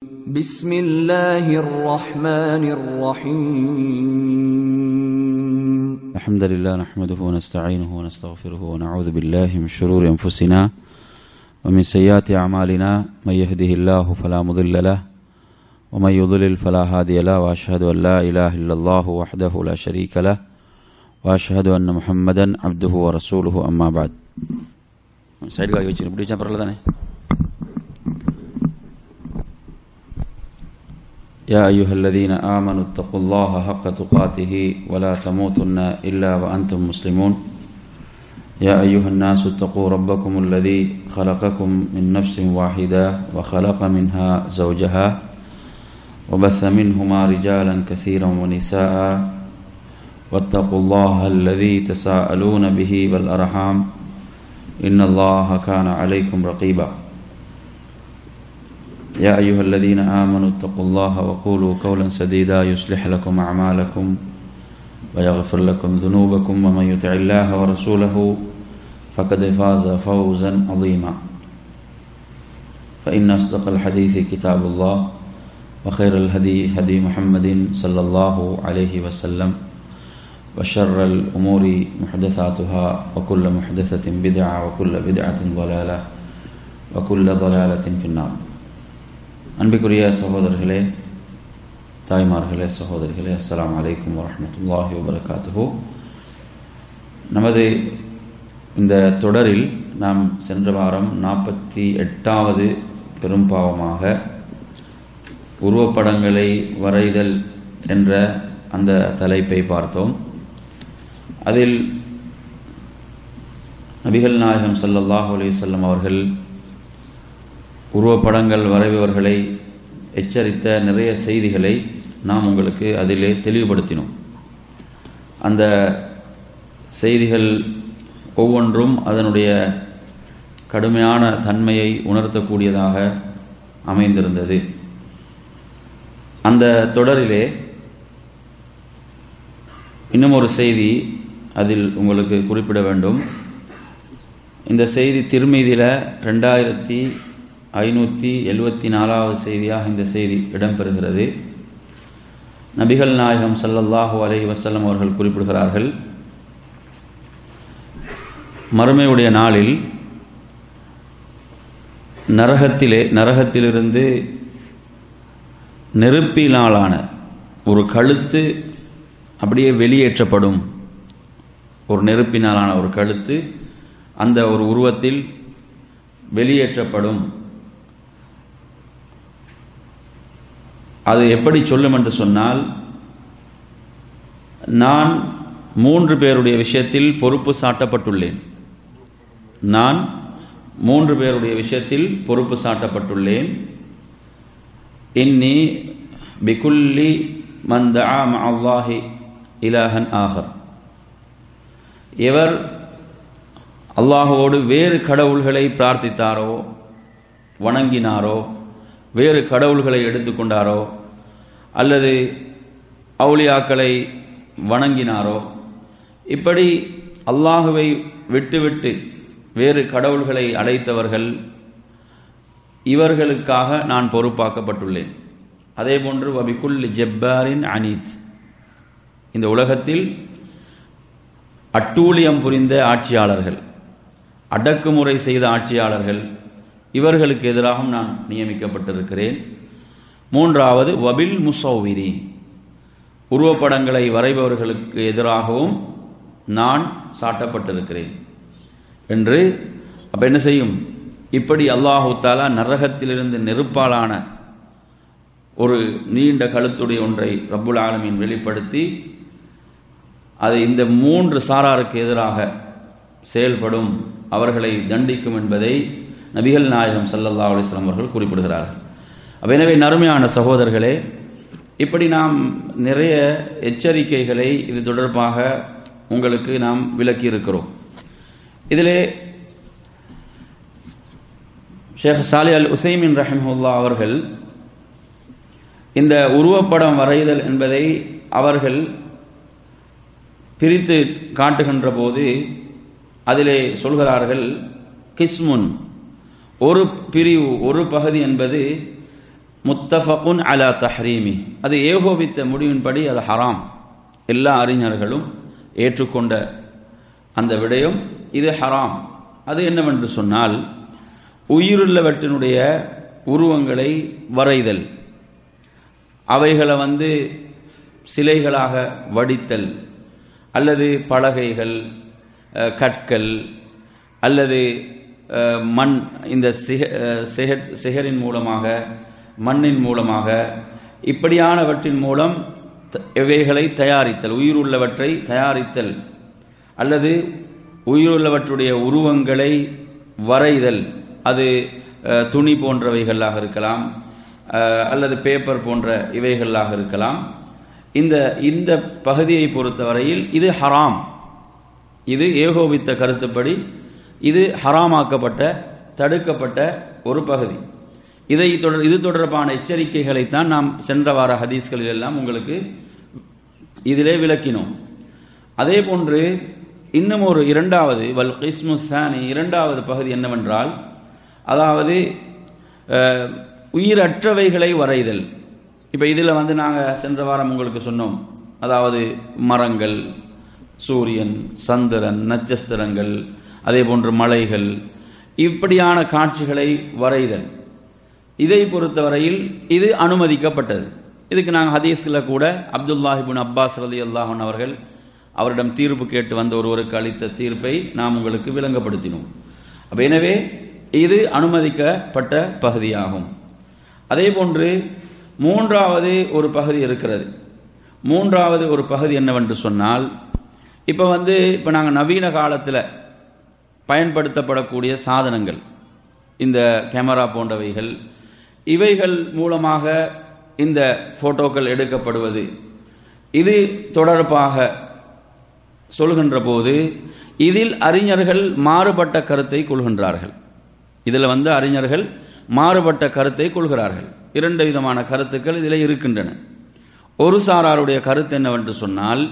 بسم الله الرحمن الرحيم الحمد لله نحمده ونستعينه ونستغفره ونعوذ بالله من شرور أنفسنا ومن سيئات أعمالنا من يهده الله فلا مضل له ومن يضلل فلا هادي له وأشهد أن لا إله إلا الله وحده لا شريك له وأشهد أن محمدا عبده ورسوله أما بعد side காய் வச்சு இப்படி வச்சா பரவாயில்ல தானே يا أيها الذين آمنوا اتقوا الله حق تقاته ولا تموتن إلا وأنتم مسلمون يا أيها الناس اتقوا ربكم الذي خلقكم من نفس واحدة وخلق منها زوجها وبث منهما رجالا كثيرا ونساء واتقوا الله الذي تساءلون به والأرحام إن الله كان عليكم رقيبا يا أيها الذين آمنوا اتقوا الله وقولوا قولا سديدا يصلح لكم أعمالكم ويغفر لكم ذنوبكم ومن يطع الله ورسوله فقد فاز فوزا عظيما فإن أصدق الحديث كتاب الله وخير الهدي هدي محمد صلى الله عليه وسلم وشر الأمور محدثاتها وكل محدثة بدعة وكل بدعة ضلالة وكل ضلالة في النار அன்பிற்குரிய சகோதரர்களே தாய்மார்களே சகோதரிகளே அஸ்ஸலாமு அலைக்கும் வரஹ்மத்துல்லாஹி வபரகாத்துஹு நமது இந்த தொடரில் நாம் சென்ற வாரம் நாற்பத்தி எட்டாவது பெரும்பாவமாக உருவப்படங்களை வரைதல் என்ற அந்த தலைப்பை பார்த்தோம் அதில் நபிகள் நாயகம் ஸல்லல்லாஹு அலைஹி வஸல்லம் அவர்கள் உருவப்படங்கள் வரைபவர்களை எச்சரித்த நிறைய செய்திகளை நாம் உங்களுக்கு அதிலே தெளிவுபடுத்தினோம் அந்த செய்திகள் ஒவ்வொன்றும் அதனுடைய கடுமையான தன்மையை உணர்த்தக்கூடியதாக அமைந்திருந்தது அந்த தொடரிலே இன்னும் ஒரு செய்தி அதில் உங்களுக்கு குறிப்பிட வேண்டும் இந்த செய்தி திருமீதியில் ரெண்டாயிரத்தி ஐநூற்றி எழுவத்தி நாலாவது செய்தியாக இந்த செய்தி இடம்பெறுகிறது நபிகள் நாயகம் சல்லல்லாஹு அலை வசல்லம் அவர்கள் குறிப்பிடுகிறார்கள் மறுமையுடைய நாளில் நரகத்திலே நரகத்திலிருந்து நெருப்பினாலான ஒரு கழுத்து அப்படியே வெளியேற்றப்படும் ஒரு நெருப்பினாலான ஒரு கழுத்து அந்த ஒரு உருவத்தில் வெளியேற்றப்படும் அது எப்படி சொல்லும் என்று சொன்னால் நான் மூன்று பேருடைய விஷயத்தில் பொறுப்பு சாட்டப்பட்டுள்ளேன் நான் மூன்று பேருடைய விஷயத்தில் பொறுப்பு சாட்டப்பட்டுள்ளேன் இன்னி பிகுல்லி மந்தா அல்லாஹி இலாஹன் ஆகர் எவர் அல்லாஹோடு வேறு கடவுள்களை பிரார்த்தித்தாரோ வணங்கினாரோ வேறு கடவுள்களை எடுத்துக்கொண்டாரோ அல்லது அவுளியாக்களை வணங்கினாரோ இப்படி அல்லாஹுவை விட்டுவிட்டு வேறு கடவுள்களை அழைத்தவர்கள் இவர்களுக்காக நான் பொறுப்பாக்கப்பட்டுள்ளேன் அதே போன்று வபிகுல் ஜெப்பாரின் அனீத் இந்த உலகத்தில் அட்டூழியம் புரிந்த ஆட்சியாளர்கள் அடக்குமுறை செய்த ஆட்சியாளர்கள் இவர்களுக்கு எதிராகவும் நான் நியமிக்கப்பட்டிருக்கிறேன் மூன்றாவது வபில் முசௌவிரி உருவப்படங்களை வரைபவர்களுக்கு எதிராகவும் நான் சாட்டப்பட்டிருக்கிறேன் என்று அப்ப என்ன செய்யும் இப்படி அல்லாஹு தாலா நரகத்திலிருந்து நெருப்பாலான ஒரு நீண்ட கழுத்துடைய ஒன்றை ரப்புல் ஆலமீன் வெளிப்படுத்தி அது இந்த மூன்று சாராருக்கு எதிராக செயல்படும் அவர்களை தண்டிக்கும் என்பதை நபிகள் நாயகம் சல்லல்லா அலிஸ்லாம் அவர்கள் குறிப்பிடுகிறார்கள் அப்ப எனவே நறுமையான சகோதரர்களே இப்படி நாம் நிறைய எச்சரிக்கைகளை இது தொடர்பாக உங்களுக்கு நாம் விளக்கி இருக்கிறோம் இதிலே ஷேக் சாலி அல் உசைமின் ரஹிமுல்லா அவர்கள் இந்த உருவப்படம் வரைதல் என்பதை அவர்கள் பிரித்து காட்டுகின்ற போது அதிலே சொல்கிறார்கள் கிஸ்முன் ஒரு பிரிவு ஒரு பகுதி என்பது முத்தஃபகுன் அலா தஹ்ரீமி அது ஏகோபித்த முடிவின்படி அது ஹராம் எல்லா அறிஞர்களும் ஏற்றுக்கொண்ட அந்த விடயம் இது ஹராம் அது என்னவென்று சொன்னால் உயிருள்ளவற்றினுடைய உருவங்களை வரைதல் அவைகளை வந்து சிலைகளாக வடித்தல் அல்லது பலகைகள் அஹ், கற்கள் அல்லது அஹ், மண் இந்த சிக அஹ், சிகட் சிகரின் மூலமாக மண்ணின் மூலமாக இப்படியானவற்றின் மூலம் த- இவைகளை தயாரித்தல் உயிருள்ளவற்றை தயாரித்தல் அல்லது உயிருள்ளவற்றுடைய உருவங்களை வரைதல் அது அஹ், துணி போன்றவைகளாக இருக்கலாம் அஹ், அல்லது பேப்பர் போன்ற இவைகளாக இருக்கலாம் இந்த இந்த பகுதியை பொறுத்தவரையில் இது ஹராம் இது ஏகோபித்த கருத்துப்படி இது ஹராமாக்கப்பட்ட தடுக்கப்பட்ட ஒரு பகுதி இதை தொடர் இது தொடர்பான எச்சரிக்கைகளைத்தான் நாம் சென்ற வார ஹதீஸ்களில் எல்லாம் உங்களுக்கு இதிலே விளக்கினோம் அதே போன்று இன்னும் ஒரு இரண்டாவது வல் கிஸ்மு சானி இரண்டாவது பகுதி என்னவென்றால் அதாவது அஹ், உயிரற்றவைகளை வரைதல் இப்போ இதில் வந்து நாங்கள் சென்ற வாரம் உங்களுக்கு சொன்னோம் அதாவது மரங்கள் சூரியன் சந்திரன் நட்சத்திரங்கள் அதே போன்று மலைகள் இப்படியான காட்சிகளை வரைதல் இதை பொறுத்தவரையில் இது அனுமதிக்கப்பட்டது இதுக்கு நாங்கள் ஹதீஸில் கூட அப்துல்லாஹிபின் அப்பாஸ் ரலி அல்லாஹன் அவர்கள் அவரிடம் தீர்ப்பு கேட்டு வந்த ஒருவருக்கு அளித்த தீர்ப்பை நாம் உங்களுக்கு விளங்கப்படுத்தினோம் அப்ப எனவே இது அனுமதிக்கப்பட்ட பகுதியாகும் அதே போன்று மூன்றாவது ஒரு பகுதி இருக்கிறது மூன்றாவது ஒரு பகுதி என்னவென்று சொன்னால் இப்போ வந்து இப்போ நாங்கள் நவீன காலத்தில் பயன்படுத்தப்படக்கூடிய சாதனங்கள் இந்த கேமரா போன்றவைகள் இவைகள் மூலமாக இந்த போட்டோக்கள் எடுக்கப்படுவது இது தொடர்பாக சொல்கின்ற போது இதில் அறிஞர்கள் மாறுபட்ட கருத்தை கொள்கின்றார்கள் இதில் வந்து அறிஞர்கள் மாறுபட்ட கருத்தை கொள்கிறார்கள் இரண்டு விதமான கருத்துக்கள் இதில் இருக்கின்றன ஒரு சாராருடைய கருத்து என்னவென்று சொன்னால்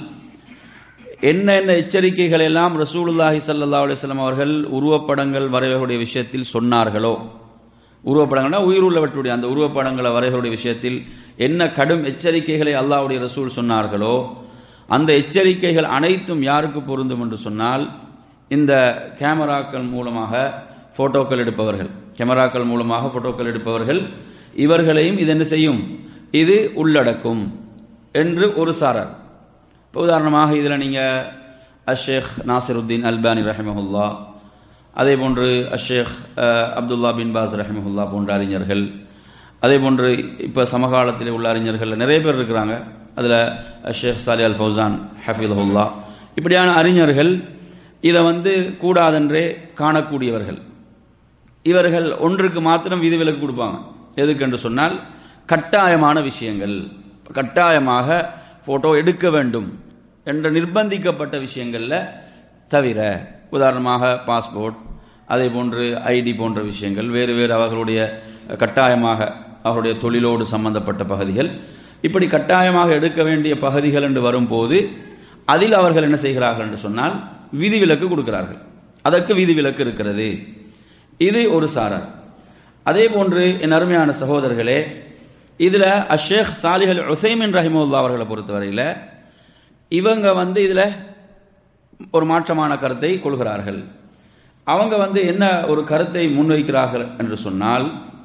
என்ன என்ன எச்சரிக்கைகள் எல்லாம் ரசூலுல்லாஹி ஸல்லல்லாஹு அலைஹி வஸல்லம் அவர்கள் உருவப்படங்கள் வரைவர்களுடைய விஷயத்தில் சொன்னார்களோ உருவப்படங்கள்னா உயிர் உள்ளவற்றுடைய அந்த உருவப்படங்களை வரைவர்களுடைய விஷயத்தில் என்ன கடும் எச்சரிக்கைகளை அல்லாஹ்வுடைய ரசூல் சொன்னார்களோ அந்த எச்சரிக்கைகள் அனைத்தும் யாருக்கு பொருந்தும் என்று சொன்னால் இந்த கேமராக்கள் மூலமாக போட்டோக்கள் எடுப்பவர்கள் கேமராக்கள் மூலமாக போட்டோக்கள் எடுப்பவர்கள் இவர்களையும் இது என்ன செய்யும் இது உள்ளடக்கும் என்று ஒரு சாரர் இப்போ உதாரணமாக இதில் நீங்கள் அஷேக் நாசிருத்தீன் அல்பானி ரஹிமஹுல்லா அதே போன்று அஷேக் அப்துல்லா பின் பாஸ் ரஹிமஹுல்லா போன்ற அறிஞர்கள் அதே போன்று இப்போ சமகாலத்தில் உள்ள அறிஞர்கள் நிறைய பேர் இருக்கிறாங்க அதில் ஷேக் சாலி அல் ஃபௌசான் ஹஃபீதுல்லா இப்படியான அறிஞர்கள் இதை வந்து கூடாதென்றே காணக்கூடியவர்கள் இவர்கள் ஒன்றுக்கு மாத்திரம் விதிவிலக்கு கொடுப்பாங்க எதுக்கு என்று சொன்னால் கட்டாயமான விஷயங்கள் கட்டாயமாக போட்டோ எடுக்க வேண்டும் என்ற நிர்பந்திக்கப்பட்ட விஷயங்கள்ல தவிர உதாரணமாக பாஸ்போர்ட் அதே போன்று ஐடி போன்ற விஷயங்கள் வேறு வேறு அவர்களுடைய கட்டாயமாக அவருடைய தொழிலோடு சம்பந்தப்பட்ட பகுதிகள் இப்படி கட்டாயமாக எடுக்க வேண்டிய பகுதிகள் என்று வரும்போது அதில் அவர்கள் என்ன செய்கிறார்கள் என்று சொன்னால் விதிவிலக்கு கொடுக்கிறார்கள் அதற்கு விதிவிலக்கு இருக்கிறது இது ஒரு சாரார் அதே போன்று என் அருமையான சகோதரர்களே இதுல அஷேக் சாலிஹல் உசைமின் ரஹிமுல்லா அவர்களை பொறுத்தவரையில் இவங்க வந்து இதுல ஒரு மாற்றமான கருத்தை கொள்கிறார்கள் அவங்க வந்து என்ன ஒரு கருத்தை முன்வைக்கிறார்கள் என்று சொன்னால்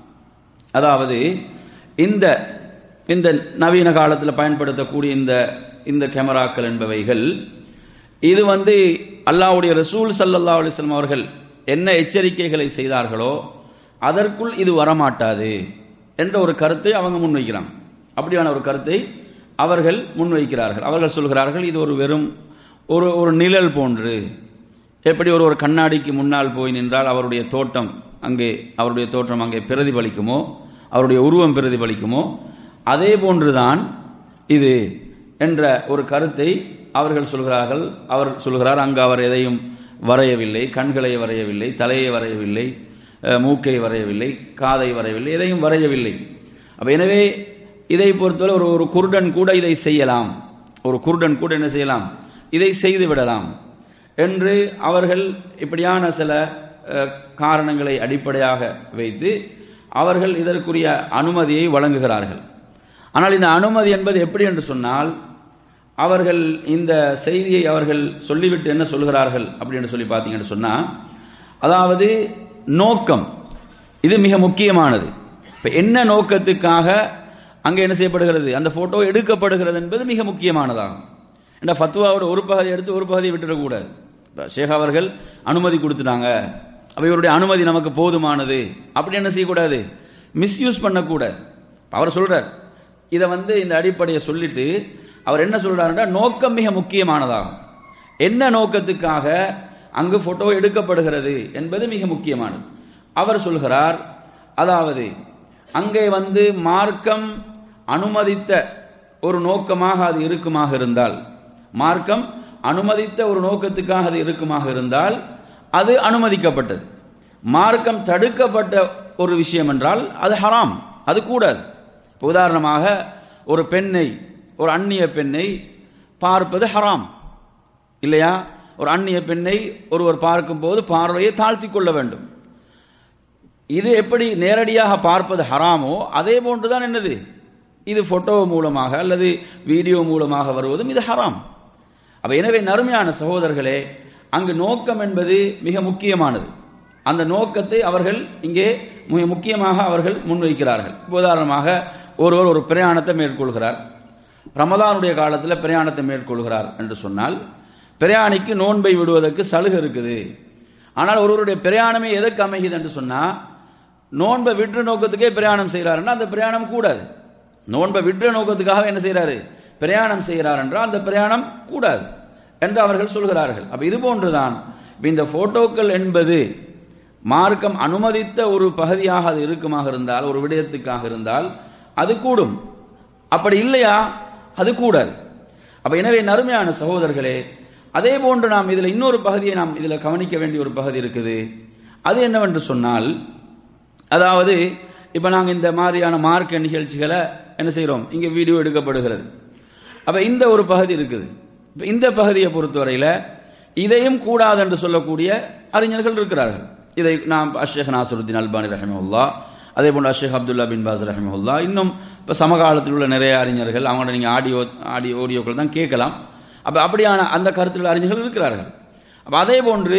அதாவது இந்த இந்த நவீன காலத்தில் பயன்படுத்தக்கூடிய இந்த இந்த கேமராக்கள் என்பவைகள் இது வந்து அல்லாஹ்வுடைய ரசூல் சல்லல்லாஹு அலைஹி வஸல்லம் அவர்கள் என்ன எச்சரிக்கைகளை செய்தார்களோ அதற்குள் இது வரமாட்டாது என்ற ஒரு கருத்தை அவங்க முன்வைக்கிறாங்க அப்படியான ஒரு கருத்தை அவர்கள் முன்வைக்கிறார்கள் அவர்கள் சொல்கிறார்கள் இது ஒரு வெறும் ஒரு ஒரு நிழல் போன்று எப்படி ஒரு ஒரு கண்ணாடிக்கு முன்னால் போய் நின்றால் அவருடைய தோட்டம் அங்கே அவருடைய தோற்றம் அங்கே பிரதிபலிக்குமோ அவருடைய உருவம் பிரதிபலிக்குமோ அதே போன்றுதான் இது என்ற ஒரு கருத்தை அவர்கள் சொல்கிறார்கள் அவர் சொல்கிறார் அங்கு அவர் எதையும் வரையவில்லை கண்களை வரையவில்லை தலையை வரையவில்லை அஹ், மூக்கை வரையவில்லை காதை வரையவில்லை எதையும் வரையவில்லை அப்ப எனவே இதை பொறுத்தவரை ஒரு ஒரு குருடன் கூட இதை செய்யலாம் ஒரு குருடன் கூட என்ன செய்யலாம் இதை செய்து விடலாம் என்று அவர்கள் இப்படியான சில அஹ், காரணங்களை அடிப்படையாக வைத்து அவர்கள் இதற்குரிய அனுமதியை வழங்குகிறார்கள் ஆனால் இந்த அனுமதி என்பது எப்படி என்று சொன்னால் அவர்கள் இந்த செய்தியை அவர்கள் சொல்லிவிட்டு என்ன சொல்கிறார்கள் அப்படின்னு சொல்லி பார்த்தீங்கன்னு சொன்னா அதாவது நோக்கம் இது மிக முக்கியமானது இப்ப என்ன நோக்கத்துக்காக அங்கே என்ன செய்யப்படுகிறது அந்த போட்டோ எடுக்கப்படுகிறது என்பது மிக முக்கியமானதாகும் இந்த ஃபத்வாவோட ஒரு பகுதி எடுத்து ஒரு பகுதியை விட்டுடக்கூடாது இப்ப ஷேக் அவர்கள் அனுமதி கொடுத்துட்டாங்க அப்ப இவருடைய அனுமதி நமக்கு போதுமானது அப்படி என்ன செய்யக்கூடாது மிஸ்யூஸ் பண்ணக்கூடாது இப்ப அவர் சொல்றார் இதை வந்து இந்த அடிப்படையை சொல்லிட்டு அவர் என்ன சொல்றாருன்னா நோக்கம் மிக முக்கியமானதாகும் என்ன நோக்கத்துக்காக அங்கு போட்டோ எடுக்கப்படுகிறது என்பது மிக முக்கியமானது அவர் சொல்கிறார் அதாவது அங்கே வந்து மார்க்கம் அனுமதித்த ஒரு நோக்கமாக அது இருக்குமாக இருந்தால் மார்க்கம் அனுமதித்த ஒரு நோக்கத்துக்காக அது இருக்குமாக இருந்தால் அது அனுமதிக்கப்பட்டது மார்க்கம் தடுக்கப்பட்ட ஒரு விஷயம் என்றால் அது ஹராம் அது கூடாது இப்ப உதாரணமாக ஒரு பெண்ணை ஒரு அந்நிய பெண்ணை பார்ப்பது ஹராம் இல்லையா ஒரு அந்நிய பெண்ணை ஒருவர் பார்க்கும் போது பார்வையை தாழ்த்தி கொள்ள வேண்டும் இது எப்படி நேரடியாக பார்ப்பது ஹராமோ அதே போன்றுதான் என்னது இது போட்டோ மூலமாக அல்லது வீடியோ மூலமாக வருவதும் இது ஹராம் அப்ப எனவே நறுமையான சகோதரர்களே அங்கு நோக்கம் என்பது மிக முக்கியமானது அந்த நோக்கத்தை அவர்கள் இங்கே மிக முக்கியமாக அவர்கள் முன்வைக்கிறார்கள் இப்ப உதாரணமாக ஒருவர் ஒரு பிரயாணத்தை மேற்கொள்கிறார் ரமதானுடைய காலத்தில் பிரயாணத்தை மேற்கொள்கிறார் என்று சொன்னால் பிரயாணிக்கு நோன்பை விடுவதற்கு சலுகை இருக்குது ஆனால் ஒருவருடைய பிரயாணமே எதற்கு அமைகிறது என்று சொன்னா நோன்பை விற்ற நோக்கத்துக்கே பிரயாணம் செய்கிறாருன்னா அந்த பிரயாணம் கூடாது நோன்பை விற்ற நோக்கத்துக்காக என்ன செய்யறாரு பிரயாணம் செய்கிறார் என்றால் அந்த பிரயாணம் கூடாது என்று அவர்கள் சொல்கிறார்கள் அப்ப இது போன்றுதான் இப்ப இந்த போட்டோக்கள் என்பது மார்க்கம் அனுமதித்த ஒரு பகுதியாக அது இருக்குமாக இருந்தால் ஒரு விடயத்துக்காக இருந்தால் அது கூடும் அப்படி இல்லையா அது கூடாது அப்ப எனவே நறுமையான சகோதரர்களே அதே போன்று நாம் இதுல இன்னொரு பகுதியை நாம் இதுல கவனிக்க வேண்டிய ஒரு பகுதி இருக்குது அது என்னவென்று சொன்னால் அதாவது இப்ப நாங்க இந்த மாதிரியான மார்க்க நிகழ்ச்சிகளை என்ன செய்றோம் இங்க வீடியோ எடுக்கப்படுகிறது அப்ப இந்த ஒரு பகுதி இருக்குது இப்ப இந்த பகுதியை பொறுத்தவரையில இதையும் கூடாது என்று சொல்லக்கூடிய அறிஞர்கள் இருக்கிறார்கள் இதை நாம் அஷேக் நாசருத்தீன் அல்பானி ரஹிமஹுல்லா அதே போன்று அஷேக் அப்துல்லா பின் பாஸ் ரஹிமஹுல்லா இன்னும் இப்ப சமகாலத்தில் உள்ள நிறைய அறிஞர்கள் அவங்களோட நீங்க ஆடியோ ஆடியோ ஆடியோக்கள் தான் கேட்கலாம் அப்ப அப்படியான அந்த கருத்தில் அறிஞர்கள் இருக்கிறார்கள் அப்ப அதே போன்று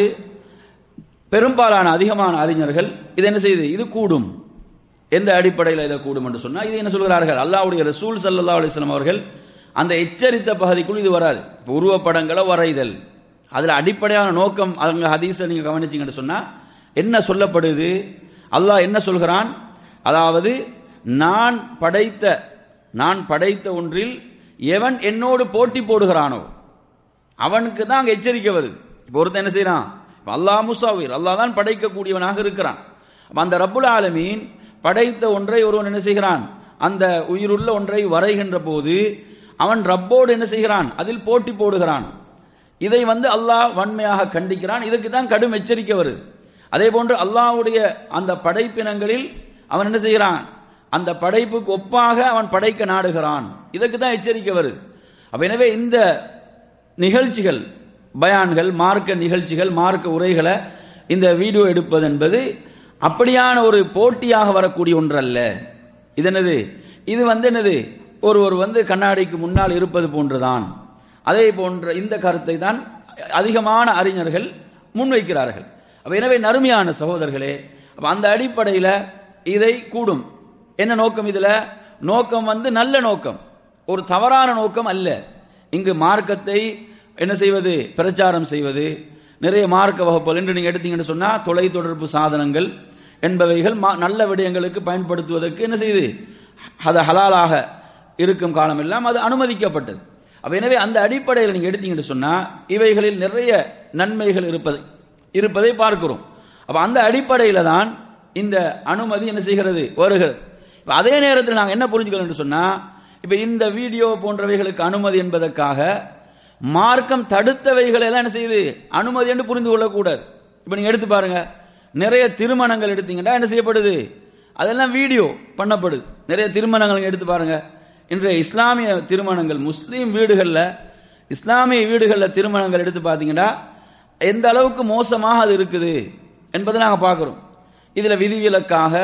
பெரும்பாலான அதிகமான அறிஞர்கள் இது என்ன செய்யுது இது கூடும் எந்த அடிப்படையில் இதை கூடும் என்று சொன்னா இது என்ன சொல்கிறார்கள் அல்லாஹ்வுடைய ரசூல் ஸல்லல்லாஹு அலைஹி வஸல்லம் அவர்கள் அந்த எச்சரித்த பகுதிக்குள் இது வராது இப்போ உருவப்படங்களை வரைதல் அதுல அடிப்படையான நோக்கம் அங்க ஹதீஸை நீங்க கவனிச்சீங்கன்னு சொன்னா என்ன சொல்லப்படுது அல்லாஹ் என்ன சொல்கிறான் அதாவது நான் படைத்த நான் படைத்த ஒன்றில் எவன் என்னோடு போட்டி போடுகிறானோ அவனுக்கு தான் அங்க எச்சரிக்கை வருது இப்போ ஒருத்தன் என்ன செய்யறான் இப்ப அல்லாஹ் முசாவிர் அல்லாஹ் தான் படைக்கக்கூடியவனாக இருக்கிறான் அப்ப அந்த ரப்புல் ஆலமீன் படைத்த ஒன்றை ஒருவன் என்ன செய்கிறான் அந்த உயிருள்ள ஒன்றை வரைகின்ற போது அவன் ரப்போடு என்ன செய்கிறான் அதில் போட்டி போடுகிறான் இதை வந்து அல்லாஹ் வன்மையாக கண்டிக்கிறான் இதுக்கு தான் கடும் எச்சரிக்கை வருது அதே போன்று அல்லாஹ்வுடைய அந்த படைப்பினங்களில் அவன் என்ன செய்கிறான் அந்த படைப்புக்கு ஒப்பாக அவன் படைக்க நாடுகிறான் இதுக்கு தான் எச்சரிக்கை வருது அப்ப எனவே இந்த நிகழ்ச்சிகள் பயான்கள் மார்க்க நிகழ்ச்சிகள் மார்க்க உரைகளை இந்த வீடியோ எடுப்பது என்பது அப்படியான ஒரு போட்டியாக வரக்கூடிய ஒன்றல்ல இது என்னது இது வந்து என்னது ஒருவர் வந்து கண்ணாடிக்கு முன்னால் இருப்பது போன்றுதான் அதே போன்ற இந்த கருத்தை தான் அதிகமான அறிஞர்கள் முன்வைக்கிறார்கள் அப்ப எனவே நறுமையான சகோதரர்களே அப்ப அந்த அடிப்படையில் இதை கூடும் என்ன நோக்கம் இதுல நோக்கம் வந்து நல்ல நோக்கம் ஒரு தவறான நோக்கம் அல்ல இங்கு மார்க்கத்தை என்ன செய்வது பிரச்சாரம் செய்வது நிறைய மார்க்க வகுப்புகள் என்று நீங்க எடுத்தீங்கன்னு சொன்னா தொலைத்தொடர்பு சாதனங்கள் என்பவைகள் மா- நல்ல விடயங்களுக்கு பயன்படுத்துவதற்கு என்ன செய்யுது அது ஹலாலாக இருக்கும் காலம் எல்லாம் அது அனுமதிக்கப்பட்டது அப்ப எனவே அந்த அடிப்படையில் நீங்க எடுத்தீங்கன்னு சொன்னா இவைகளில் நிறைய நன்மைகள் இருப்பது இருப்பதை பார்க்கிறோம் அப்ப அந்த அடிப்படையில தான் இந்த அனுமதி என்ன செய்கிறது வருகிறது இப்ப அதே நேரத்தில் நாங்க என்ன புரிஞ்சுக்கணும் என்று சொன்னா இப்ப இந்த வீடியோ போன்றவைகளுக்கு அனுமதி என்பதற்காக மார்க்கம் தடுத்தவைகளை எல்லாம் என்ன செய்யுது அனுமதி என்று புரிந்து கொள்ளக்கூடாது இப்ப நீங்க எடுத்து பாருங்க நிறைய திருமணங்கள் எடுத்தீங்கன்னா என்ன செய்யப்படுது அதெல்லாம் வீடியோ பண்ணப்படுது நிறைய திருமணங்கள் நீங்க எடுத்து பாருங்க இன்றைய இஸ்லாமிய திருமணங்கள் முஸ்லீம் வீடுகளில் இஸ்லாமிய வீடுகளில் திருமணங்கள் எடுத்து பார்த்தீங்கன்னா எந்த அளவுக்கு மோசமாக அது இருக்குது என்பதை நாங்கள் பார்க்குறோம் இதில் விதிவிலக்காக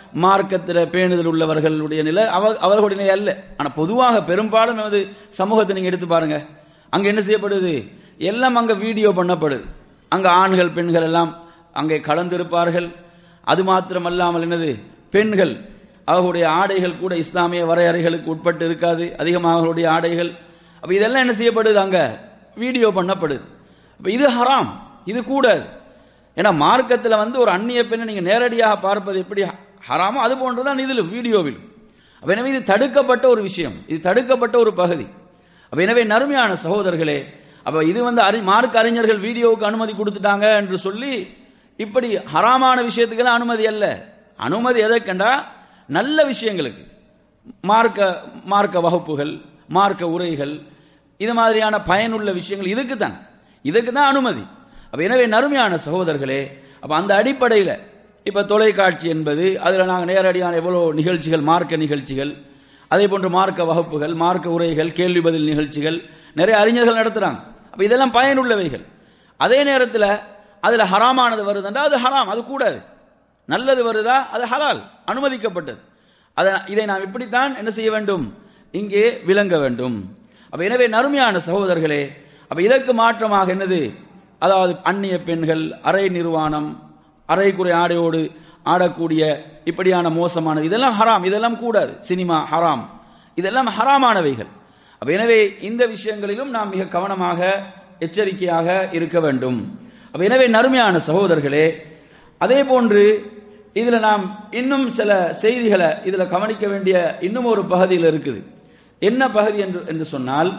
மார்க்கத்தில் பேணுதல் உள்ளவர்களுடைய நிலை அவ அவர்களுடைய நிலை அல்ல ஆனா பொதுவாக பெரும்பாலும் நமது சமூகத்தை நீங்க எடுத்து பாருங்க அங்க என்ன செய்யப்படுது எல்லாம் அங்க வீடியோ பண்ணப்படுது அங்க ஆண்கள் பெண்கள் எல்லாம் அங்கே கலந்திருப்பார்கள் அது மாத்திரமல்லாமல் என்னது பெண்கள் அவர்களுடைய ஆடைகள் கூட இஸ்லாமிய வரையறைகளுக்கு உட்பட்டு இருக்காது அதிகமாக அவர்களுடைய ஆடைகள் அப்ப இதெல்லாம் என்ன செய்யப்படுது அங்க வீடியோ பண்ணப்படுது அப்ப இது ஹராம் இது கூடாது ஏன்னா மார்க்கத்தில் வந்து ஒரு அந்நிய பெண்ணை நீங்க நேரடியாக பார்ப்பது எப்படி ஹராமோ அது போன்றுதான் இதில் வீடியோவில் அப்ப எனவே இது தடுக்கப்பட்ட ஒரு விஷயம் இது தடுக்கப்பட்ட ஒரு பகுதி அப்ப எனவே நறுமையான சகோதரர்களே அப்ப இது வந்து அறி மார்க்க அறிஞர்கள் வீடியோவுக்கு அனுமதி கொடுத்துட்டாங்க என்று சொல்லி இப்படி ஹராமான விஷயத்துக்கெல்லாம் அனுமதி அல்ல அனுமதி எதற்கண்டா நல்ல விஷயங்களுக்கு மார்க்க மார்க்க வகுப்புகள் மார்க்க உரைகள் இது மாதிரியான பயனுள்ள விஷயங்கள் இதுக்கு தான் இதுக்கு தான் அனுமதி அப்ப எனவே நறுமையான சகோதரர்களே அப்ப அந்த அடிப்படையில் இப்ப தொலைக்காட்சி என்பது அதுல நாங்கள் நேரடியான எவ்வளவு நிகழ்ச்சிகள் மார்க்க நிகழ்ச்சிகள் அதே போன்று மார்க்க வகுப்புகள் மார்க்க உரைகள் கேள்வி பதில் நிகழ்ச்சிகள் நிறைய அறிஞர்கள் நடத்துறாங்க அப்ப இதெல்லாம் பயனுள்ளவைகள் அதே நேரத்தில் அதுல ஹராமானது வருதுன்றா அது ஹராம் அது கூடாது நல்லது வருதா அது ஹலால் அனுமதிக்கப்பட்டது அதை இதை நாம் இப்படித்தான் என்ன செய்ய வேண்டும் இங்கே விளங்க வேண்டும் அப்ப எனவே நறுமையான சகோதரர்களே அப்ப இதற்கு மாற்றமாக என்னது அதாவது அந்நிய பெண்கள் அரை நிர்வாணம் அரைக்குறை ஆடையோடு ஆடக்கூடிய இப்படியான மோசமான இதெல்லாம் ஹராம் இதெல்லாம் கூடாது சினிமா ஹராம் இதெல்லாம் ஹராமானவைகள் அப்ப எனவே இந்த விஷயங்களிலும் நாம் மிக கவனமாக எச்சரிக்கையாக இருக்க வேண்டும் அப்ப எனவே நறுமையான சகோதரர்களே அதே போன்று இதுல நாம் இன்னும் சில செய்திகளை இதுல கவனிக்க வேண்டிய இன்னும் ஒரு பகுதியில் இருக்குது என்ன பகுதி என்று என்று சொன்னால்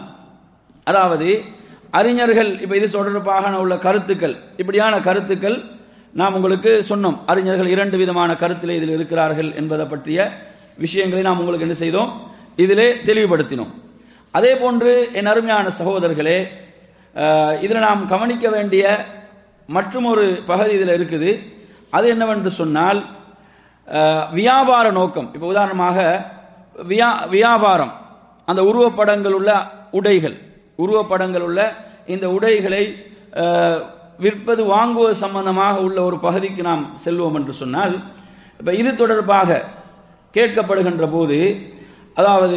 அதாவது அறிஞர்கள் இப்ப இது தொடர்பாக உள்ள கருத்துக்கள் இப்படியான கருத்துக்கள் நாம் உங்களுக்கு சொன்னோம் அறிஞர்கள் இரண்டு விதமான கருத்திலே இதில் இருக்கிறார்கள் என்பதை பற்றிய விஷயங்களை நாம் உங்களுக்கு என்ன செய்தோம் இதிலே தெளிவுபடுத்தினோம் அதே போன்று என் அருமையான சகோதரர்களே அஹ், இதுல நாம் கவனிக்க வேண்டிய மற்றும் ஒரு பகுதி இதில் இருக்குது அது என்னவென்று சொன்னால் அஹ், வியாபார நோக்கம் இப்போ உதாரணமாக வியா- வியாபாரம் அந்த உருவப்படங்கள் உள்ள உடைகள் உருவப்படங்கள் உள்ள இந்த உடைகளை அஹ், விற்பது வாங்குவது சம்பந்தமாக உள்ள ஒரு பகுதிக்கு நாம் செல்வோம் என்று சொன்னால் இப்ப இது தொடர்பாக கேட்கப்படுகின்ற போது அதாவது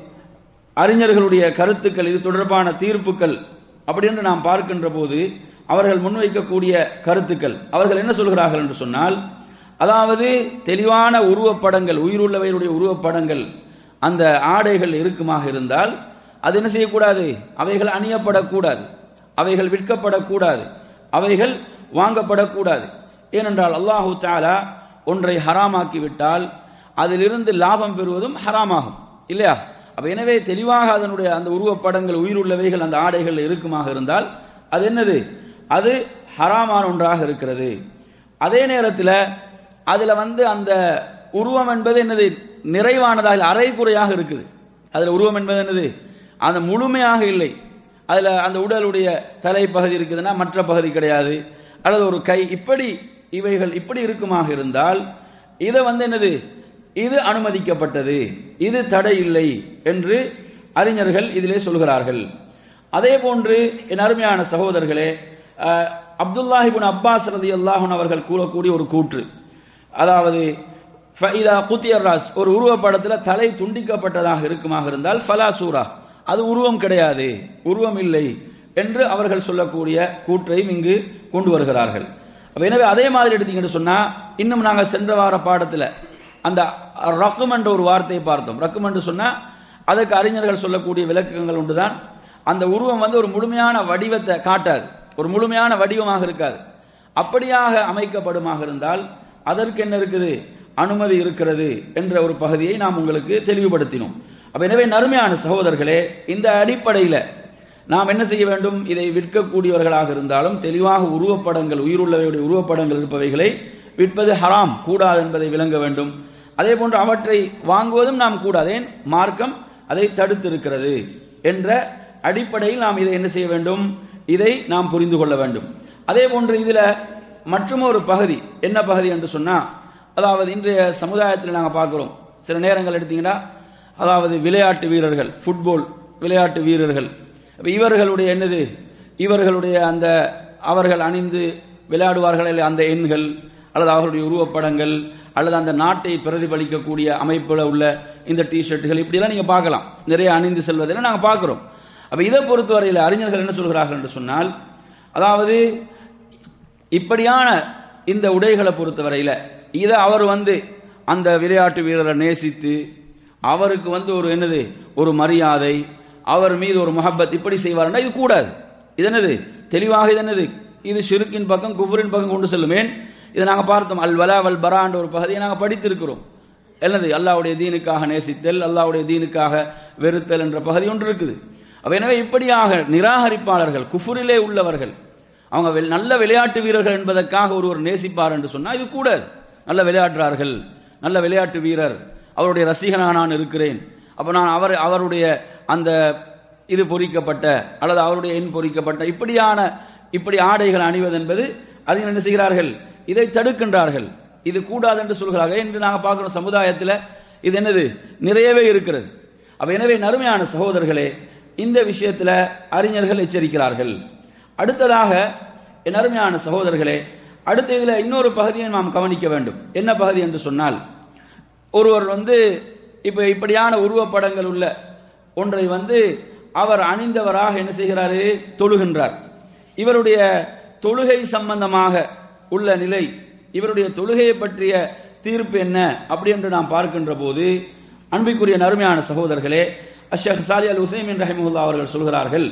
அறிஞர்களுடைய கருத்துக்கள் இது தொடர்பான தீர்ப்புகள் அப்படின்னு நாம் பார்க்கின்ற போது அவர்கள் முன்வைக்கக்கூடிய கருத்துக்கள் அவர்கள் என்ன சொல்கிறார்கள் என்று சொன்னால் அதாவது தெளிவான உருவப்படங்கள் உயிருள்ளவைகளுடைய உருவப்படங்கள் அந்த ஆடைகள் இருக்குமாக இருந்தால் அது என்ன செய்யக்கூடாது அவைகள் அணியப்படக்கூடாது அவைகள் விற்கப்படக்கூடாது அவைகள் வாங்கப்படக்கூடாது ஏனென்றால் அல்லாஹு தாலா ஒன்றை ஹராமாக்கி விட்டால் அதிலிருந்து லாபம் பெறுவதும் ஹராமாகும் இல்லையா அப்ப எனவே தெளிவாக அதனுடைய அந்த உருவப்படங்கள் உயிருள்ளவைகள் அந்த ஆடைகள் இருக்குமாக இருந்தால் அது என்னது அது ஹராமான ஒன்றாக இருக்கிறது அதே நேரத்தில் அதுல வந்து அந்த உருவம் என்பது என்னது நிறைவானதாக இல்லை, அரைகுறையாக இருக்குது அதுல உருவம் என்பது என்னது அந்த முழுமையாக இல்லை அதுல அந்த உடலுடைய தலைப்பகுதி இருக்குதுன்னா மற்ற பகுதி கிடையாது அல்லது ஒரு கை இப்படி இவைகள் இப்படி இருக்குமாக இருந்தால் இதை வந்து என்னது இது அனுமதிக்கப்பட்டது இது தடை இல்லை என்று அறிஞர்கள் இதிலே சொல்கிறார்கள் அதே போன்று என் அருமையான சகோதரர்களே அஹ், அப்துல்லாஹிபின் அப்பாஸ் ரதி அல்லாஹன் அவர்கள் கூறக்கூடிய ஒரு கூற்று அதாவது ஃபைதா குத்தியர் ராஸ் ஒரு உருவப்படத்தில் தலை துண்டிக்கப்பட்டதாக இருக்குமாக இருந்தால் ஃபலா சூரா அது உருவம் கிடையாது உருவம் இல்லை என்று அவர்கள் சொல்லக்கூடிய கூற்றையும் இங்கு கொண்டு வருகிறார்கள் அப்ப எனவே அதே மாதிரி எடுத்தீங்கன்னு சொன்னா இன்னும் நாங்கள் சென்ற வார பாடத்தில் அந்த ரக்கும் என்ற ஒரு வார்த்தையை பார்த்தோம் ரக்கும் என்று சொன்னா அதுக்கு அறிஞர்கள் சொல்லக்கூடிய விளக்கங்கள் உண்டுதான் அந்த உருவம் வந்து ஒரு முழுமையான வடிவத்தை காட்டாது ஒரு முழுமையான வடிவமாக இருக்காது அப்படியாக அமைக்கப்படுமாக இருந்தால் அதற்கு என்ன இருக்குது அனுமதி இருக்கிறது என்ற ஒரு பகுதியை நாம் உங்களுக்கு தெளிவுபடுத்தினோம் அப்ப எனவே நறுமையான சகோதரர்களே இந்த அடிப்படையில் நாம் என்ன செய்ய வேண்டும் இதை விற்கக்கூடியவர்களாக இருந்தாலும் தெளிவாக உருவப்படங்கள் உயிருள்ளவையுடைய உருவப்படங்கள் இருப்பவைகளை விற்பது ஹராம் கூடாது என்பதை விளங்க வேண்டும் அதே போன்று அவற்றை வாங்குவதும் நாம் கூடாது ஏன் மார்க்கம் அதை தடுத்திருக்கிறது என்ற அடிப்படையில் நாம் இதை என்ன செய்ய வேண்டும் இதை நாம் புரிந்து கொள்ள வேண்டும் அதே போன்று இதுல மற்றும் ஒரு பகுதி என்ன பகுதி என்று சொன்னா அதாவது இன்றைய சமுதாயத்தில் நாங்கள் பார்க்கிறோம் சில நேரங்கள் எடுத்தீங்கன்னா அதாவது விளையாட்டு வீரர்கள் ஃபுட்பால் விளையாட்டு வீரர்கள் அப்ப இவர்களுடைய என்னது இவர்களுடைய அந்த அவர்கள் அணிந்து விளையாடுவார்கள் இல்லையா, அந்த எண்கள் அல்லது அவர்களுடைய உருவப்படங்கள் அல்லது அந்த நாட்டை பிரதிபலிக்கக்கூடிய அமைப்புல உள்ள இந்த டி ஷர்ட்டுகள் இப்படியெல்லாம் நீங்க பார்க்கலாம் நிறைய அணிந்து செல்வதெல்லாம் நாங்க பார்க்கிறோம் அப்ப இதை பொறுத்தவரையில் அறிஞர்கள் என்ன சொல்கிறார்கள் என்று சொன்னால் அதாவது இப்படியான இந்த உடைகளை பொறுத்தவரையில இதை அவர் வந்து அந்த விளையாட்டு வீரரை நேசித்து அவருக்கு வந்து ஒரு என்னது ஒரு மரியாதை அவர் மீது ஒரு முஹப்பத் இப்படி செய்வார்னா இது கூடாது இது என்னது தெளிவாக இது என்னது இது ஷிருக்கின் பக்கம் குஃபரின் பக்கம் கொண்டு செல்லும் ஏன் இதை நாங்கள் பார்த்தோம் அல் வலா வல் பரான்ற ஒரு பகுதியை நாங்கள் படித்திருக்கிறோம் என்னது அல்லாவுடைய தீனுக்காக நேசித்தல் அல்லாவுடைய தீனுக்காக வெறுத்தல் என்ற பகுதி ஒன்று இருக்குது அப்ப எனவே இப்படியாக நிராகரிப்பாளர்கள் குஃபுரிலே உள்ளவர்கள் அவங்க வெ- நல்ல விளையாட்டு வீரர்கள் என்பதற்காக ஒருவர் நேசிப்பார் என்று சொன்னா இது கூடாது நல்ல விளையாடுறார்கள் நல்ல விளையாட்டு வீரர் அவருடைய ரசிகனாக நான் இருக்கிறேன் அப்ப நான் அவர் அவருடைய அந்த இது பொறிக்கப்பட்ட அல்லது அவருடைய எண் பொறிக்கப்பட்ட இப்படியான இப்படி ஆடைகள் அணிவது என்பது அறிஞர் என்ன செய்கிறார்கள் இதை தடுக்கின்றார்கள் இது கூடாது என்று சொல்கிறார்கள் என்று நாங்கள் பார்க்கிறோம் சமுதாயத்தில் இது என்னது நிறையவே இருக்கிறது அப்ப எனவே நறுமையான சகோதரர்களே இந்த விஷயத்துல அறிஞர்கள் எச்சரிக்கிறார்கள் அடுத்ததாக என் அருமையான சகோதரர்களே அடுத்த இதுல இன்னொரு பகுதியை நாம் கவனிக்க வேண்டும் என்ன பகுதி என்று சொன்னால் ஒருவர் வந்து இப்ப இப்படியான உருவப்படங்கள் உள்ள ஒன்றை வந்து அவர் அணிந்தவராக என்ன செய்கிறாரு தொழுகின்றார் இவருடைய தொழுகை சம்பந்தமாக உள்ள நிலை இவருடைய தொழுகையை பற்றிய தீர்ப்பு என்ன அப்படி என்று நாம் பார்க்கின்ற போது அன்பிற்குரிய நறுமையான சகோதரர்களே அஷேக் சாலி அல் உசைமின் ரஹிமுல்லா அவர்கள் சொல்கிறார்கள்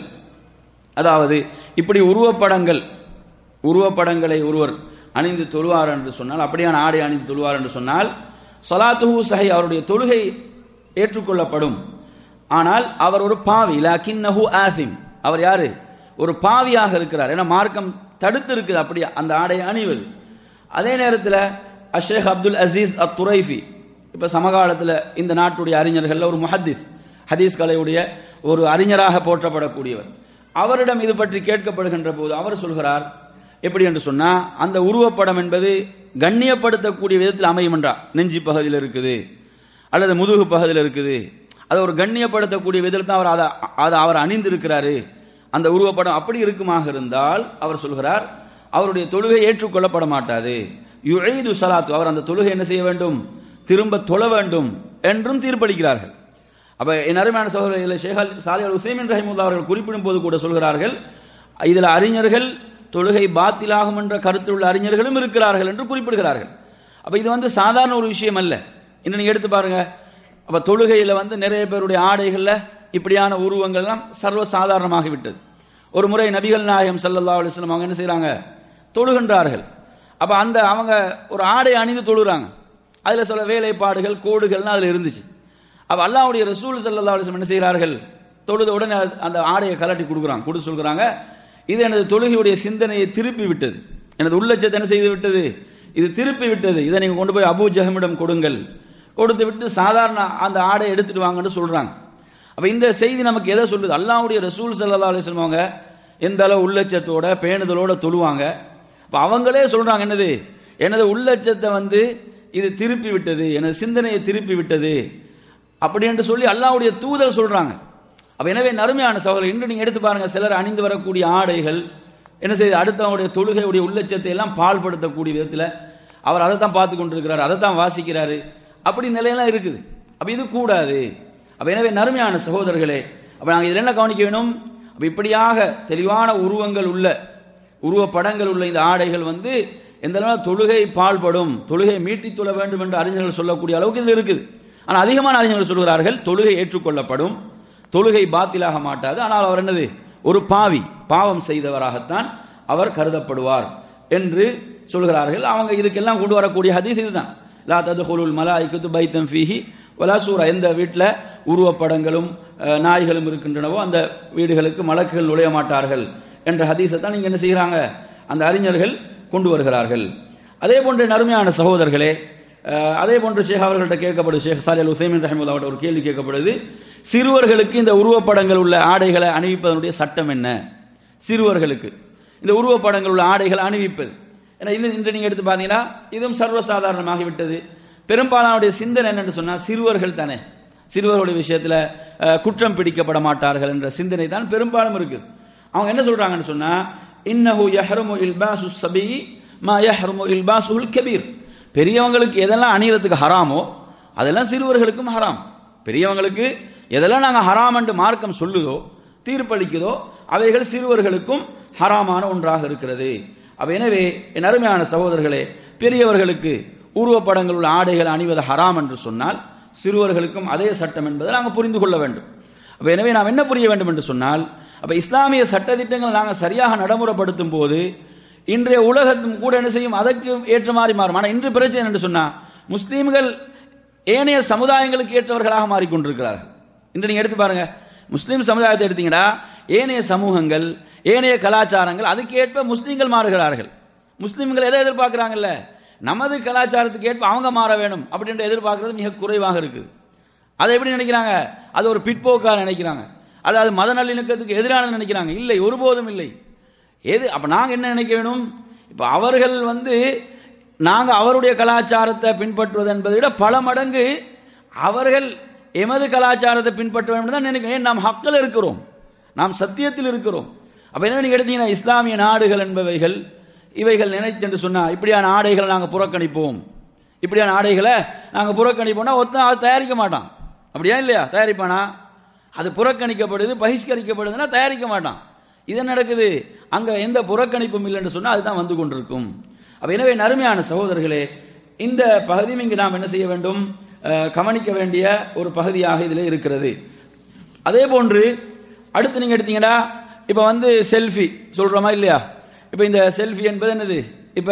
அதாவது இப்படி உருவப்படங்கள் உருவப்படங்களை ஒருவர் அணிந்து தொழுவார் என்று சொன்னால் அப்படியான ஆடை அணிந்து தொழுவார் என்று சொன்னால் சொலாத்துஹு சஹி அவருடைய தொழுகை ஏற்றுக்கொள்ளப்படும் ஆனால் அவர் ஒரு பாவி லாக்கின்னஹு ஆசிம் அவர் யாரு ஒரு பாவியாக இருக்கிறார் ஏன்னா மார்க்கம் தடுத்து இருக்குது அப்படி அந்த ஆடையை அணிவது அதே நேரத்தில் அஷேக் அப்துல் அசீஸ் அத் துரைஃபி இப்ப சமகாலத்தில் இந்த நாட்டுடைய அறிஞர்கள்ல ஒரு முஹத்திஸ் ஹதீஸ் கலையுடைய ஒரு அறிஞராக போற்றப்படக்கூடியவர் அவரிடம் இது பற்றி கேட்கப்படுகின்ற போது அவர் சொல்கிறார் எப்படி என்று சொன்னா அந்த உருவப்படம் என்பது கண்ணியப்படுத்தக்கூடிய விதத்தில் அமையும் என்றா நெஞ்சி பகுதியில் இருக்குது அல்லது முதுகு பகுதியில் இருக்குது அதை ஒரு கண்ணியப்படுத்தக்கூடிய விதத்தில் தான் அவர் அதை அதை அவர் அணிந்திருக்கிறாரு அந்த உருவப்படம் அப்படி இருக்குமாக இருந்தால் அவர் சொல்கிறார் அவருடைய தொழுகை ஏற்றுக்கொள்ளப்பட மாட்டாது யுழைது சலாத்து அவர் அந்த தொழுகை என்ன செய்ய வேண்டும் திரும்ப தொழ வேண்டும் என்றும் தீர்ப்பளிக்கிறார்கள் அப்ப என் அருமையான சகோதரர்கள் ஷேகல் சாலி அல் உசைமின் ரஹிமுல்லா அவர்கள் குறிப்பிடும் போது கூட சொல்கிறார்கள் இதுல அறிஞர்கள் தொழுகை பாத்திலாகும் என்ற கருத்தில் உள்ள அறிஞர்களும் இருக்கிறார்கள் என்று குறிப்பிடுகிறார்கள் அப்ப இது வந்து சாதாரண ஒரு விஷயம் அல்ல இன்னும் நீங்க எடுத்து பாருங்க அப்ப தொழுகையில வந்து நிறைய பேருடைய ஆடைகள்ல இப்படியான உருவங்கள்லாம் சர்வ சாதாரணமாகி விட்டது ஒரு முறை நபிகள் நாயகம் ஸல்லல்லாஹு அலைஹி வஸல்லம் அவங்க என்ன செய்றாங்க தொழுகின்றார்கள் அப்ப அந்த அவங்க ஒரு ஆடை அணிந்து தொழுகிறாங்க அதுல சில வேலைப்பாடுகள் கோடுகள்லாம் அதுல இருந்துச்சு அப்ப அல்லாஹ்வுடைய ரசூல் ஸல்லல்லாஹு அலைஹி வஸல்லம் என்ன செய்கிறார்கள் தொழுத உடனே அது- அந்த ஆடையை கலட்டி கொடுக்குறாங்க கொடுத்து சொல்கிறாங்க இது எனது தொழுகையுடைய சிந்தனையை திருப்பி விட்டது எனது உள்ளச்சத்தை என்ன செய்து விட்டது இது திருப்பி விட்டது இதை நீங்க கொண்டு போய் அபூ ஜஹமிடம் கொடுங்கள் கொடுத்து விட்டு சாதாரண அந்த ஆடை எடுத்துட்டு வாங்கன்னு சொல்றாங்க அப்ப இந்த செய்தி நமக்கு எதை சொல்லுது அல்லாஹ்வுடைய ரசூல் ஸல்லல்லாஹு அலைஹி வஸல்லம் அவங்க எந்த அளவு உள்ளச்சத்தோட பேணுதலோட தொழுவாங்க அப்ப அவங்களே சொல்றாங்க என்னது எனது உள்ளச்சத்தை வந்து இது திருப்பி விட்டது எனது சிந்தனையை திருப்பி விட்டது அப்படி என்று சொல்லி அல்லாஹ்வுடைய தூதர் சொல்றாங்க அப்ப எனவே நறுமையான சகோதரர் இன்று நீங்க எடுத்து பாருங்க சிலர் அணிந்து வரக்கூடிய ஆடைகள் என்ன செய்யுது அடுத்தவங்களுடைய தொழுகையுடைய உள்ளச்சத்தை எல்லாம் பால்படுத்தக்கூடிய விதத்துல அவர் அதை தான் பார்த்து கொண்டிருக்கிறார் அதை தான் வாசிக்கிறாரு அப்படி நிலையெல்லாம் இருக்குது அப்ப இது கூடாது அப்ப எனவே நறுமையான சகோதரர்களே அப்ப நாங்க இதுல என்ன கவனிக்க வேணும் அப்ப இப்படியாக தெளிவான உருவங்கள் உள்ள உருவப்படங்கள் உள்ள இந்த ஆடைகள் வந்து எந்த அளவு தொழுகை பால்படும் தொழுகை மீட்டி தொழ வேண்டும் என்று அறிஞர்கள் சொல்லக்கூடிய அளவுக்கு இது இருக்குது ஆனா அதிகமான அறிஞர்கள் சொல்கிறார்கள் தொழுகை ஏற்றுக்கொள்ளப்படும் தொழுகை பாத்திலாக மாட்டாது ஆனால் அவர் என்னது ஒரு பாவி பாவம் செய்தவராகத்தான் அவர் கருதப்படுவார் என்று சொல்கிறார்கள் அவங்க இதுக்கெல்லாம் கொண்டு வரக்கூடிய ஹதீஸ் இதுதான் லா ததுகுலுல் மலாய்க்கத்து பைத்தம் ஃபீஹி வலா சூரா எந்த வீட்டில் உருவப்படங்களும் அஹ், நாய்களும் இருக்கின்றனவோ அந்த வீடுகளுக்கு மலக்குகள் நுழைய மாட்டார்கள் என்ற ஹதீஸை தான் நீங்க என்ன செய்கிறாங்க அந்த அறிஞர்கள் கொண்டு வருகிறார்கள் அதே போன்ற நறுமையான சகோதரர்களே அஹ், அதே போன்று ஷேக் அவர்கள்ட்ட கேட்கப்படுது ஷேக் சாலி அல் உசைமின் ரஹமுல்லா அவர்கிட்ட ஒரு கேள்வி கேட்கப்படுது சிறுவர்களுக்கு இந்த உருவப்படங்கள் உள்ள ஆடைகளை அணிவிப்பதனுடைய சட்டம் என்ன சிறுவர்களுக்கு இந்த உருவப்படங்கள் உள்ள ஆடைகளை அணிவிப்பது ஏன்னா இது இன்று நீங்க எடுத்து பார்த்தீங்கன்னா இதுவும் சர்வசாதாரணமாகி விட்டது பெரும்பாலானுடைய சிந்தனை என்னன்னு சொன்னா சிறுவர்கள் தானே சிறுவர்களுடைய விஷயத்துல அஹ், குற்றம் பிடிக்கப்பட மாட்டார்கள் என்ற சிந்தனை தான் பெரும்பாலும் இருக்குது அவங்க என்ன சொல்றாங்கன்னு சொன்னா இன்னஹு யஹ்ரமு இல்பாசு சபி மா யஹ்ருமு இல்பாசுல் கபீர் பெரியவங்களுக்கு எதெல்லாம் அணியறதுக்கு ஹராமோ அதெல்லாம் சிறுவர்களுக்கும் ஹராம் பெரியவங்களுக்கு எதெல்லாம் நாங்கள் ஹராம் என்று மார்க்கம் சொல்லுதோ தீர்ப்பளிக்குதோ அவைகள் சிறுவர்களுக்கும் ஹராமான ஒன்றாக இருக்கிறது அப்ப எனவே என் அருமையான சகோதரர்களே பெரியவர்களுக்கு உருவப்படங்கள் உள்ள ஆடைகள் அணிவது ஹராம் என்று சொன்னால் சிறுவர்களுக்கும் அதே சட்டம் என்பதை நாங்கள் புரிந்து கொள்ள வேண்டும் அப்ப எனவே நாம் என்ன புரிய வேண்டும் என்று சொன்னால் அப்ப இஸ்லாமிய சட்டத்திட்டங்கள் நாங்கள் சரியாக நடைமுறைப்படுத்தும் போது இன்றைய உலகத்தும் கூட என்ன செய்யும் அதற்கு ஏற்ற மாதிரி மாறும் ஆனால் இன்று பிரச்சனை என்று சொன்னா முஸ்லீம்கள் ஏனைய சமுதாயங்களுக்கு ஏற்றவர்களாக மாறிக்கொண்டிருக்கிறார்கள் இன்று நீங்க எடுத்து பாருங்க முஸ்லீம் சமுதாயத்தை எடுத்தீங்கன்னா ஏனைய சமூகங்கள் ஏனைய கலாச்சாரங்கள் அதுக்கேற்ப முஸ்லீம்கள் மாறுகிறார்கள் முஸ்லீம்கள் எதை எதிர்பார்க்கிறாங்கல்ல நமது கலாச்சாரத்துக்கு ஏற்ப அவங்க மாற வேணும் அப்படின்ற எதிர்பார்க்கிறது மிக குறைவாக இருக்குது அதை எப்படி நினைக்கிறாங்க அது ஒரு பிற்போக்காக நினைக்கிறாங்க அது அது மத நல்லிணக்கத்துக்கு எதிரானது நினைக்கிறாங்க இல்லை ஒருபோதும் இல்லை எது அப்ப நாங்க என்ன நினைக்க வேணும் இப்ப அவர்கள் வந்து நாங்க அவருடைய கலாச்சாரத்தை பின்பற்றுவது என்பதை விட பல மடங்கு அவர்கள் எமது கலாச்சாரத்தை பின்பற்ற வேண்டும் தான் நினைக்கிறேன் ஏன் நாம் ஹக்கில் இருக்கிறோம் நாம் சத்தியத்தில் இருக்கிறோம் அப்ப என்ன நீங்க எடுத்தீங்கன்னா இஸ்லாமிய நாடுகள் என்பவைகள் இவைகள் நினைச்சு என்று சொன்னா இப்படியான ஆடைகளை நாங்க புறக்கணிப்போம் இப்படியான ஆடைகளை நாங்க புறக்கணிப்போம்னா ஒருத்தன் அதை தயாரிக்க மாட்டான் அப்படியா இல்லையா தயாரிப்பானா அது புறக்கணிக்கப்படுது பகிஷ்கரிக்கப்படுதுன்னா தயாரிக்க மாட்டான் இது என்ன நடக்குது அங்க எந்த புறக்கணிப்பும் இல்லைன்னு சொன்னா அதுதான் வந்து கொண்டிருக்கும் அப்ப எனவே நறுமையான சகோதரர்களே இந்த பகுதியும் இங்கு நாம் என்ன செய்ய வேண்டும் அஹ், கவனிக்க வேண்டிய ஒரு பகுதியாக இதில் இருக்கிறது அதே போன்று அடுத்து நீங்க எடுத்தீங்கன்னா இப்ப வந்து செல்ஃபி சொல்றோமா இல்லையா இப்ப இந்த செல்ஃபி என்பது என்னது இப்ப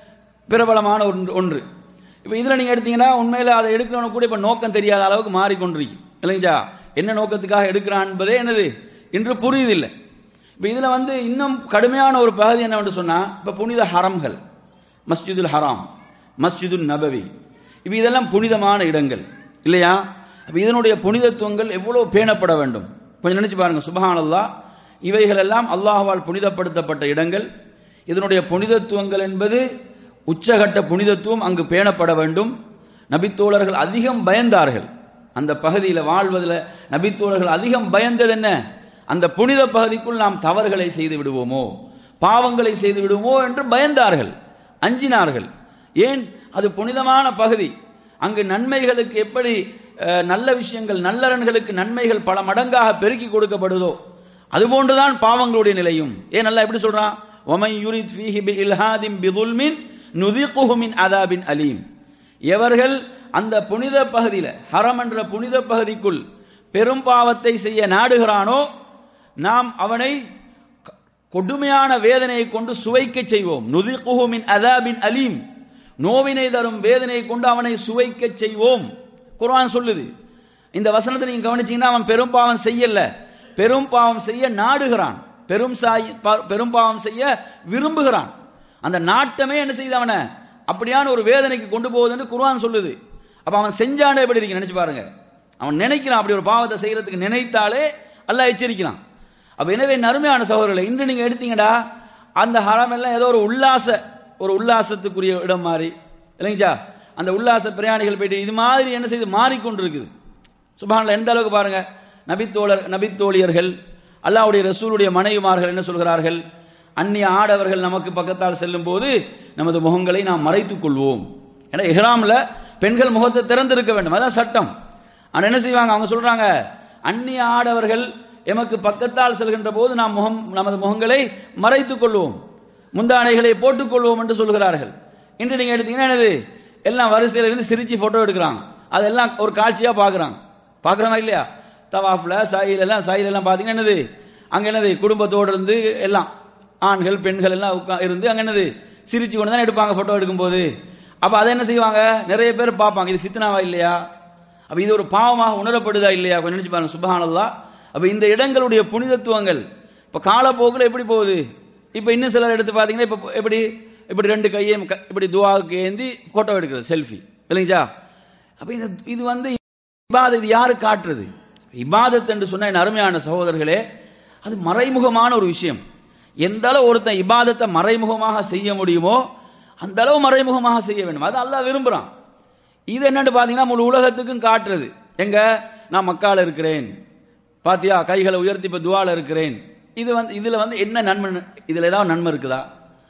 பிரபலமான ஒன்று ஒன்று இப்ப இதுல நீங்க எடுத்தீங்கன்னா உண்மையில அதை எடுக்கிறவனுக்கு கூட இப்ப நோக்கம் தெரியாத அளவுக்கு மாறிக்கொண்டிருக்கு இல்லைங்களா என்ன நோக்கத்துக்காக எடுக்கிறான் என்பதே என்னது இன்று புரியுதில்லை இப்ப இதுல வந்து இன்னும் கடுமையான ஒரு பகுதி என்னவென்று சொன்னா இப்ப புனித ஹரம்கள் மஸ்ஜிதுல் ஹராம் மஸ்ஜிதுல் நபவி இப்ப இதெல்லாம் புனிதமான இடங்கள் இல்லையா அப்ப இதனுடைய புனிதத்துவங்கள் எவ்வளவு பேணப்பட வேண்டும் கொஞ்சம் நினைச்சு பாருங்க சுபஹானல்லாஹ் இவைகள் எல்லாம் அல்லாஹ்வால் புனிதப்படுத்தப்பட்ட இடங்கள் இதனுடைய புனிதத்துவங்கள் என்பது உச்சகட்ட புனிதத்துவம் அங்கு பேணப்பட வேண்டும் நபித்தோழர்கள் அதிகம் பயந்தார்கள் அந்த பகுதியில் வாழ்வதில் நபித்தோழர்கள் அதிகம் பயந்தது என்ன அந்த புனித பகுதிக்குள் நாம் தவறுகளை செய்து விடுவோமோ பாவங்களை செய்து விடுவோமோ என்று பயந்தார்கள் அஞ்சினார்கள் ஏன் அது புனிதமான பகுதி அங்கு நன்மைகளுக்கு எப்படி அஹ், நல்ல விஷயங்கள் நல்லறன்களுக்கு நன்மைகள் பல மடங்காக பெருக்கி கொடுக்கப்படுதோ அதுபோன்றுதான் பாவங்களுடைய நிலையும் ஏன் நல்லா எப்படி சொல்றான் ஒமை யுரித் ஃபீஹி பி இல்ஹாதிம் பிதுல்மின் நுதிகுஹு மின் அதாபின் அலீம் எவர்கள் அந்த புனித பகுதியில ஹரம் என்ற புனித பகுதிக்குள் பெரும் பாவத்தை செய்ய நாடுகிறானோ நாம் அவனை க- கொடுமையான வேதனையை கொண்டு சுவைக்க செய்வோம் நுதிகுஹு மின் அதாபின் அலீம் நோவினை தரும் வேதனையை கொண்டு அவனை சுவைக்க செய்வோம் குர்ஆன் சொல்லுது இந்த வசனத்தை நீங்க கவனிச்சீங்கன்னா அவன் பெரும் பாவம் செய்யல பெரும் பாவம் செய்ய நாடுகிறான் பெரும் சாய் பா- பெரும் பாவம் செய்ய விரும்புகிறான் அந்த நாட்டமே என்ன செய்யுது அவனை அப்படியான ஒரு வேதனைக்கு கொண்டு போகுதுன்னு குர்ஆன் சொல்லுது அப்ப அவன் செஞ்சானே எப்படி இருக்கு நினைச்சு பாருங்க அவன் நினைக்கிறான் அப்படி ஒரு பாவத்தை செய்யறதுக்கு நினைத்தாலே அல்லாஹ் எச்சரிக்கிறான் அப்ப எனவே நறுமையான சகோதரர்களை இன்று நீங்க எடுத்தீங்கடா அந்த ஹராம் எல்லாம் ஏதோ ஒரு உல்லாச ஒரு உல்லாசத்துக்குரிய இடம் மாதிரி இல்லைங்களா அந்த உல்லாச பிரயாணிகள் போயிட்டு இது மாதிரி என்ன செய்து மாறிக்கொண்டிருக்குது சுபஹான்ல எந்த அளவுக்கு பாருங்க நபித்தோழர் நபித்தோழியர்கள் அல்லாஹ்வுடைய ரசூலுடைய மனைவிமார்கள் என்ன சொல்கிறார்கள் அந்நிய ஆடவர்கள் நமக்கு பக்கத்தால் செல்லும் போது நமது முகங்களை நாம் மறைத்துக் கொள்வோம் ஏன்னா இஹ்ராம்ல பெண்கள் முகத்தை திறந்திருக்க வேண்டும் அதான் சட்டம் ஆனா என்ன செய்வாங்க அவங்க சொல்றாங்க அந்நிய ஆடவர்கள் எமக்கு பக்கத்தால் செல்கின்ற போது நாம் முகம் நமது முகங்களை மறைத்துக் கொள்வோம் முந்தானைகளை போட்டுக் கொள்வோம் என்று சொல்கிறார்கள் இன்று நீங்க எடுத்தீங்கன்னா என்னது எல்லாம் வரிசையில இருந்து சிரிச்சு போட்டோ எடுக்கிறாங்க அதெல்லாம் ஒரு காட்சியா பாக்குறாங்க பாக்குறாங்க இல்லையா தவாஃப்ல சாயில் எல்லாம் சாயில் எல்லாம் பாத்தீங்கன்னா என்னது அங்க என்னது குடும்பத்தோடு இருந்து எல்லாம் ஆண்கள் பெண்கள் எல்லாம் உட்கா- இருந்து அங்க என்னது சிரிச்சு கொண்டு தான் எடுப்பாங்க போட்டோ எடுக்கும்போது அப்ப அதை என்ன செய்வாங்க நிறைய பேர் பார்ப்பாங்க இது ஃபித்னாவா இல்லையா அப்ப இது ஒரு பாவமாக உணரப்படுதா இல்லையா கொஞ்சம் நினைச்சு பாருங்க சுபஹானல்லாஹ் அப்ப இந்த இடங்களுடைய புனிதத்துவங்கள் இப்ப காலப்போக்கில் எப்படி போகுது இப்ப இன்னும் சிலர் எடுத்து பாத்தீங்கன்னா இப்ப எப்படி இப்படி ரெண்டு கையையும் க- இப்படி துவாவுக்கு ஏந்தி போட்டோ எடுக்கிறது செல்ஃபி இல்லைங்களா அப்ப இந்த இது வந்து இபாதத் இது யாரு காட்டுறது இபாதத் என்று சொன்ன என் அருமையான சகோதரர்களே அது மறைமுகமான ஒரு விஷயம் எந்த அளவு ஒருத்தன் இபாதத்தை மறைமுகமாக செய்ய முடியுமோ அந்த அளவு மறைமுகமாக செய்ய வேண்டும் அது அல்லாஹ் விரும்புறான் இது என்னன்னு பாத்தீங்கன்னா முழு உலகத்துக்கும் காட்டுறது எங்க நான் மக்கால இருக்கிறேன் பாத்தியா கைகளை உயர்த்தி இப்ப துவால இருக்கிறேன் இது வந்து இதுல வந்து என்ன நன்மை இதுல ஏதாவது நன்மை இருக்குதா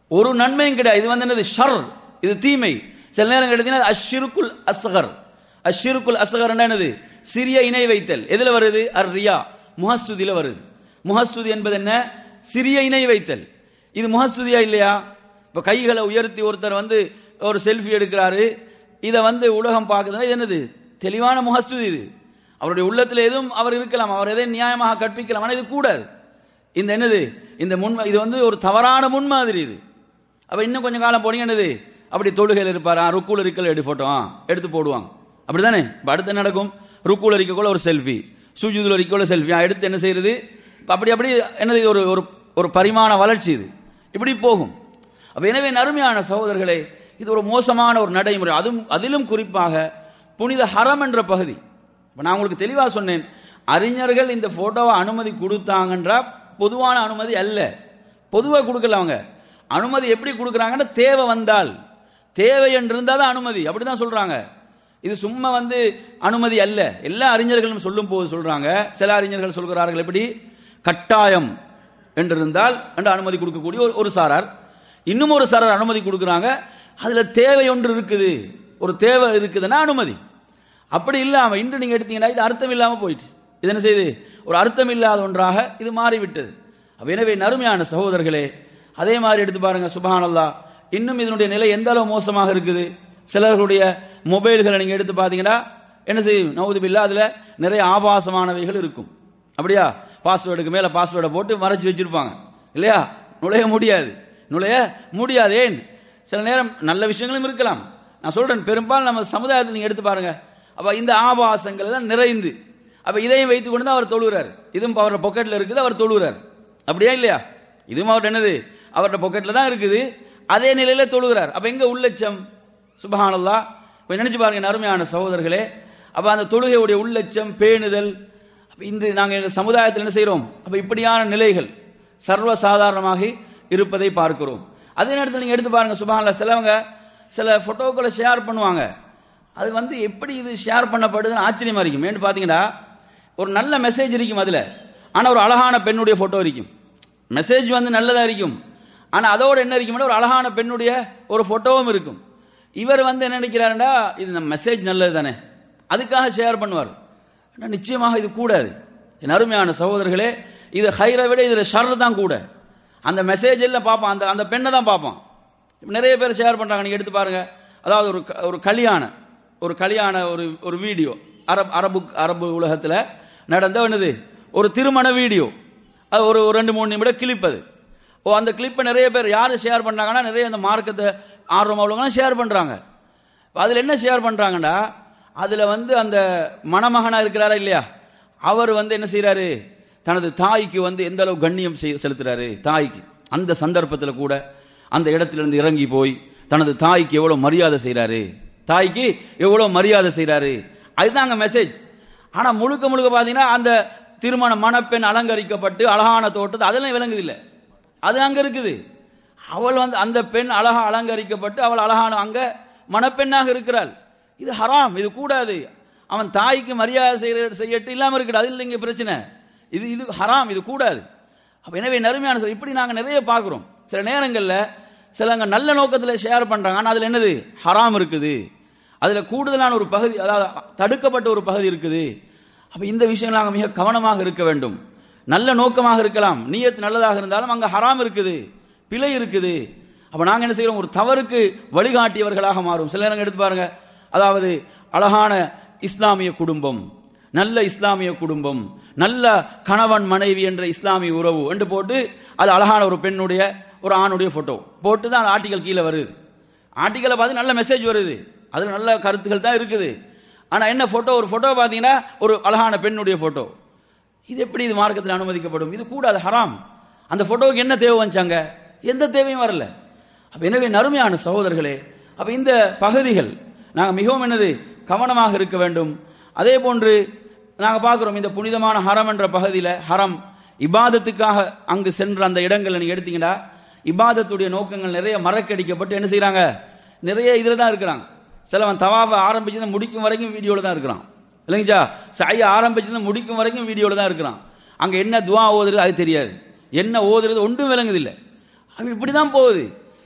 ஒரு நன்மையும் கிடையாது இது வந்து என்னது ஷர் இது தீமை சில நேரம் கிடைத்தீங்கன்னா அஷ்ஷிருக்குல் அஸ்கர் அஷ்ஷிருக்குல் அஸ்கர் என்னது சிறிய இணை வைத்தல் எதுல வருது அர் ரியா முஹஸ்துதியில வருது முஹஸ்துதி என்பது என்ன சிறிய இணை வைத்தல் இது முஹஸ்துதியா இல்லையா இப்ப கைகளை உயர்த்தி ஒருத்தர் வந்து ஒரு செல்ஃபி எடுக்கிறாரு இதை வந்து உலகம் பார்க்குதுன்னா இது என்னது தெளிவான முகஸ்துதி இது அவருடைய உள்ளத்தில் எதுவும் அவர் இருக்கலாம் அவர் எதை நியாயமாக கற்பிக்கலாம் ஆனால் இது கூடாது இந்த என்னது இந்த முன் இது வந்து ஒரு தவறான முன்மாதிரி இது அப்ப இன்னும் கொஞ்சம் காலம் போனீங்க என்னது அப்படி தொழுகையில் இருப்பாரா ருக்கூல இருக்கல எடு போட்டோ எடுத்து போடுவாங்க அப்படிதானே இப்ப அடுத்து என்ன நடக்கும் ருக்கூல இருக்கக்குள்ள ஒரு செல்ஃபி சுஜூதுல இருக்கக்குள்ள செல்ஃபி எடுத்து என்ன செய்யறது இப்ப அப்படி அப்படி என்னது இது ஒரு ஒரு ஒரு பரிமாண வளர்ச்சி இது இப்படி போகும் அப்ப எனவே நறுமையான சகோதரர்களே இது ஒரு மோசமான ஒரு நடைமுறை அதுவும் அதிலும் குறிப்பாக புனித ஹரம் என்ற பகுதி இப்ப நான் உங்களுக்கு தெளிவா சொன்னேன் அறிஞர்கள் இந்த போட்டோவை அனுமதி கொடுத்தாங்கன்றா பொதுவான அனுமதி அல்ல பொதுவா கொடுக்கல அவங்க அனுமதி எப்படி கொடுக்கறாங்கன்னா தேவை வந்தால் தேவை என்று இருந்தால் தான் அனுமதி அப்படிதான் சொல்றாங்க இது சும்மா வந்து அனுமதி அல்ல எல்லா அறிஞர்களும் சொல்லும் போது சொல்றாங்க சில அறிஞர்கள் சொல்கிறார்கள் எப்படி கட்டாயம் என்று இருந்தால் என்று அனுமதி கொடுக்கக்கூடிய ஒரு- ஒரு சாரார் இன்னும் ஒரு சாரார் அனுமதி கொடுக்கறாங்க அதுல தேவை ஒன்று இருக்குது ஒரு தேவை இருக்குதுன்னா அனுமதி அப்படி இல்லாம இன்று நீங்க எடுத்தீங்கன்னா இது அர்த்தம் இல்லாம போயிட்டு இது என்ன செய்யுது ஒரு அர்த்தம் இல்லாத ஒன்றாக இது மாறிவிட்டது அப்ப எனவே நறுமையான சகோதரர்களே அதே மாதிரி எடுத்து பாருங்க சுபஹானல்லாஹ் இன்னும் இதனுடைய நிலை எந்த அளவு மோசமாக இருக்குது சிலர்களுடைய மொபைல்களை நீங்க எடுத்து பாத்தீங்கன்னா என்ன செய்யும் நவுதுபில்லா அதுல நிறைய ஆபாசமானவைகள் இருக்கும் அப்படியா பாஸ்வேர்டுக்கு மேல பாஸ்வேர்டை போட்டு மறைச்சு வச்சிருப்பாங்க இல்லையா நுழைய முடியாது நுழைய முடியாது ஏன் சில நேரம் நல்ல விஷயங்களும் இருக்கலாம் நான் சொல்றேன் பெரும்பாலும் நம்ம சமுதாயத்தில் நீங்க எடுத்து பாருங்க அப்ப இந்த ஆபாசங்கள் எல்லாம் நிறைந்து அப்ப இதையும் வைத்துக் கொண்டு தான் அவர் தொழுகிறார் இதுவும் அவரோட பொக்கெட்ல இருக்குது அவர் தொழுகிறார் அப்படியா இல்லையா இதுவும் அவர் என்னது அவரோட பொக்கெட்ல தான் இருக்குது அதே நிலையில தொழுகிறார் அப்ப எங்க உள்ளச்சம் சுபஹானல்லா கொஞ்சம் நினைச்சு பாருங்க என் அருமையான சகோதரர்களே அப்ப அந்த தொழுகையுடைய உள்ளச்சம் பேணுதல் அப்ப இன்று நாங்கள் இந்த சமுதாயத்தில் என்ன செய்றோம் அப்ப இப்படியான நிலைகள் சர்வ சாதாரணமாக இருப்பதை பார்க்கிறோம் அதே நேரத்தில் நீங்க எடுத்து பாருங்க சுபஹானல்லா சிலவங்க சில போட்டோக்களை ஷேர் பண்ணுவாங்க அது வந்து எப்படி இது ஷேர் பண்ணப்படுதுன்னு ஆச்சரியமா இருக்கும் ஏன்னு பாத்தீங்கன்னா ஒரு நல்ல மெசேஜ் இருக்கும் அதுல ஆனா ஒரு அழகான பெண்ணுடைய போட்டோ இருக்கும் மெசேஜ் வந்து நல்லதா இருக்கும் ஆனா அதோட என்ன இருக்கும்னா ஒரு அழகான பெண்ணுடைய ஒரு போட்டோவும் இருக்கும் இவர் வந்து என்ன நினைக்கிறாருண்டா இது நம்ம மெசேஜ் நல்லது தானே அதுக்காக ஷேர் பண்ணுவார் ஆனா நிச்சயமாக இது கூடாது என் அருமையான சகோதரர்களே இது ஹைரை விட இதுல ஷர் தான் கூட அந்த மெசேஜ் எல்லாம் பார்ப்பான் அந்த அந்த பெண்ணை தான் பார்ப்பான் இப்ப நிறைய பேர் ஷேர் பண்றாங்க நீங்க எடுத்து பாருங்க அதாவது ஒரு க- ஒரு கல்யாண ஒரு கல்யாண ஒரு ஒரு வீடியோ அரபு அரபு அரபு உலகத்துல நடந்த என்னது ஒரு திருமண வீடியோ அது ஒரு ஒரு ரெண்டு மூணு நிமிடம் கிளிப் அது ஓ அந்த கிளிப்பை நிறைய பேர் யார் ஷேர் பண்றாங்கன்னா நிறைய அந்த மார்க்கத்தை ஆர்வம் உள்ளவங்க ஷேர் பண்றாங்க அதுல என்ன ஷேர் பண்றாங்கன்னா அதுல வந்து அந்த மணமகனா இருக்கிறாரா இல்லையா அவர் வந்து என்ன செய்யறாரு தனது தாய்க்கு வந்து எந்த அளவு கண்ணியம் செய்- செலுத்துறாரு தாய்க்கு அந்த சந்தர்ப்பத்தில் கூட அந்த இடத்திலிருந்து இறங்கி போய் தனது தாய்க்கு எவ்வளவு மரியாதை செய்றாரு தாய்க்கு எவ்வளவு மரியாதை செய்றாரு அதுதான் அங்க மெசேஜ் ஆனா முழுக்க முழுக்க பாத்தீங்கன்னா அந்த திருமண மணப்பெண் அலங்கரிக்கப்பட்டு அழகான தோட்டத்தை அதெல்லாம் விளங்குது இல்ல அது அங்க இருக்குது அவள் வந்து அந்த பெண் அழகா அலங்கரிக்கப்பட்டு அவள் அழகான அங்க மணப்பெண்ணாக இருக்கிறாள் இது ஹராம் இது கூடாது அவன் தாய்க்கு மரியாதை செய்ய செய்யட்டு இல்லாம இருக்கட்டும் அது இல்லைங்க பிரச்சனை இது இது ஹராம் இது கூடாது அப்ப எனவே நறுமையான சொல் இப்படி நாங்க நிறைய பார்க்கிறோம் சில நேரங்கள்ல சிலங்க நல்ல நோக்கத்துல ஷேர் பண்றாங்க ஆனா அதுல என்னது ஹராம் இருக்குது அதுல கூடுதலான ஒரு பகுதி அதாவது தடுக்கப்பட்ட ஒரு பகுதி இருக்குது அப்ப இந்த விஷயம் நாங்க மிக கவனமாக இருக்க வேண்டும் நல்ல நோக்கமாக இருக்கலாம் நீயத் நல்லதாக இருந்தாலும் அங்க ஹராம் இருக்குது பிழை இருக்குது அப்ப நாங்க என்ன செய்யறோம் ஒரு தவறுக்கு வழிகாட்டியவர்களாக மாறும் சில நேரம் எடுத்து பாருங்க அதாவது அழகான இஸ்லாமிய குடும்பம் நல்ல இஸ்லாமிய குடும்பம் நல்ல கணவன் மனைவி என்ற இஸ்லாமிய உறவு என்று போட்டு அது அழகான ஒரு பெண்ணுடைய ஒரு ஆணுடைய போட்டோ போட்டு தான் அந்த ஆர்டிகல் கீழே வருது ஆர்டிகலை பார்த்து நல்ல மெசேஜ் வருது அதுல நல்ல கருத்துக்கள் தான் இருக்குது ஆனா என்ன போட்டோ ஒரு போட்டோ பாத்தீங்கன்னா ஒரு அழகான பெண்ணுடைய போட்டோ இது எப்படி இது மார்க்கத்தில் அனுமதிக்கப்படும் இது கூடாது ஹராம் அந்த போட்டோவுக்கு என்ன தேவை வந்துச்சாங்க எந்த தேவையும் வரல அப்ப எனவே நறுமையான சகோதரர்களே அப்ப இந்த பகுதிகள் நாங்க மிகவும் என்னது கவனமாக இருக்க வேண்டும் அதே போன்று நாங்க பார்க்கிறோம் இந்த புனிதமான ஹரம் என்ற பகுதியில ஹரம் இபாதத்துக்காக அங்கு சென்ற அந்த இடங்களை நீங்க எடுத்தீங்கன்னா இபாதத்துடைய நோக்கங்கள் நிறைய மறக்கடிக்கப்பட்டு என்ன செய்றாங்க நிறைய இதுல தான் இருக்கிறாங்க சிலவன் தவாவை ஆரம்பிச்சு முடிக்கும் வரைக்கும் வீடியோல தான் இருக்கிறான் இல்லைங்கச்சா சாய ஆரம்பிச்சது முடிக்கும் வரைக்கும் வீடியோல தான் இருக்கிறான் அங்க என்ன துவா ஓதுறது அது தெரியாது என்ன ஓதுறது ஒன்றும் விளங்குது இல்லை அப்ப இப்படிதான் போகுது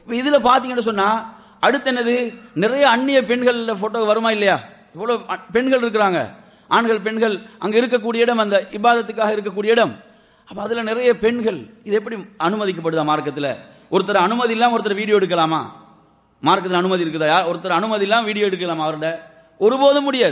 இப்ப இதுல பாத்தீங்கன்னு சொன்னா அடுத்து என்னது நிறைய அந்நிய பெண்கள் போட்டோ வருமா இல்லையா இவ்வளவு அ- பெண்கள் இருக்கிறாங்க ஆண்கள் பெண்கள் அங்க இருக்கக்கூடிய இடம் அந்த இபாதத்துக்காக இருக்கக்கூடிய இடம் அப்ப அதுல நிறைய பெண்கள் இது எப்படி அனுமதிக்கப்படுதா மார்க்கத்துல ஒருத்தர் அனுமதி இல்லாம ஒருத்தர் வீடியோ எடுக்கலாமா மார்க்கத்தில் அனுமதி இருக்குதா யார் ஒருத்தர் அனுமதி இல்லாம வீடியோ எடுக்கலாமா அவர்கிட்ட ஒருபோதும் முடியாது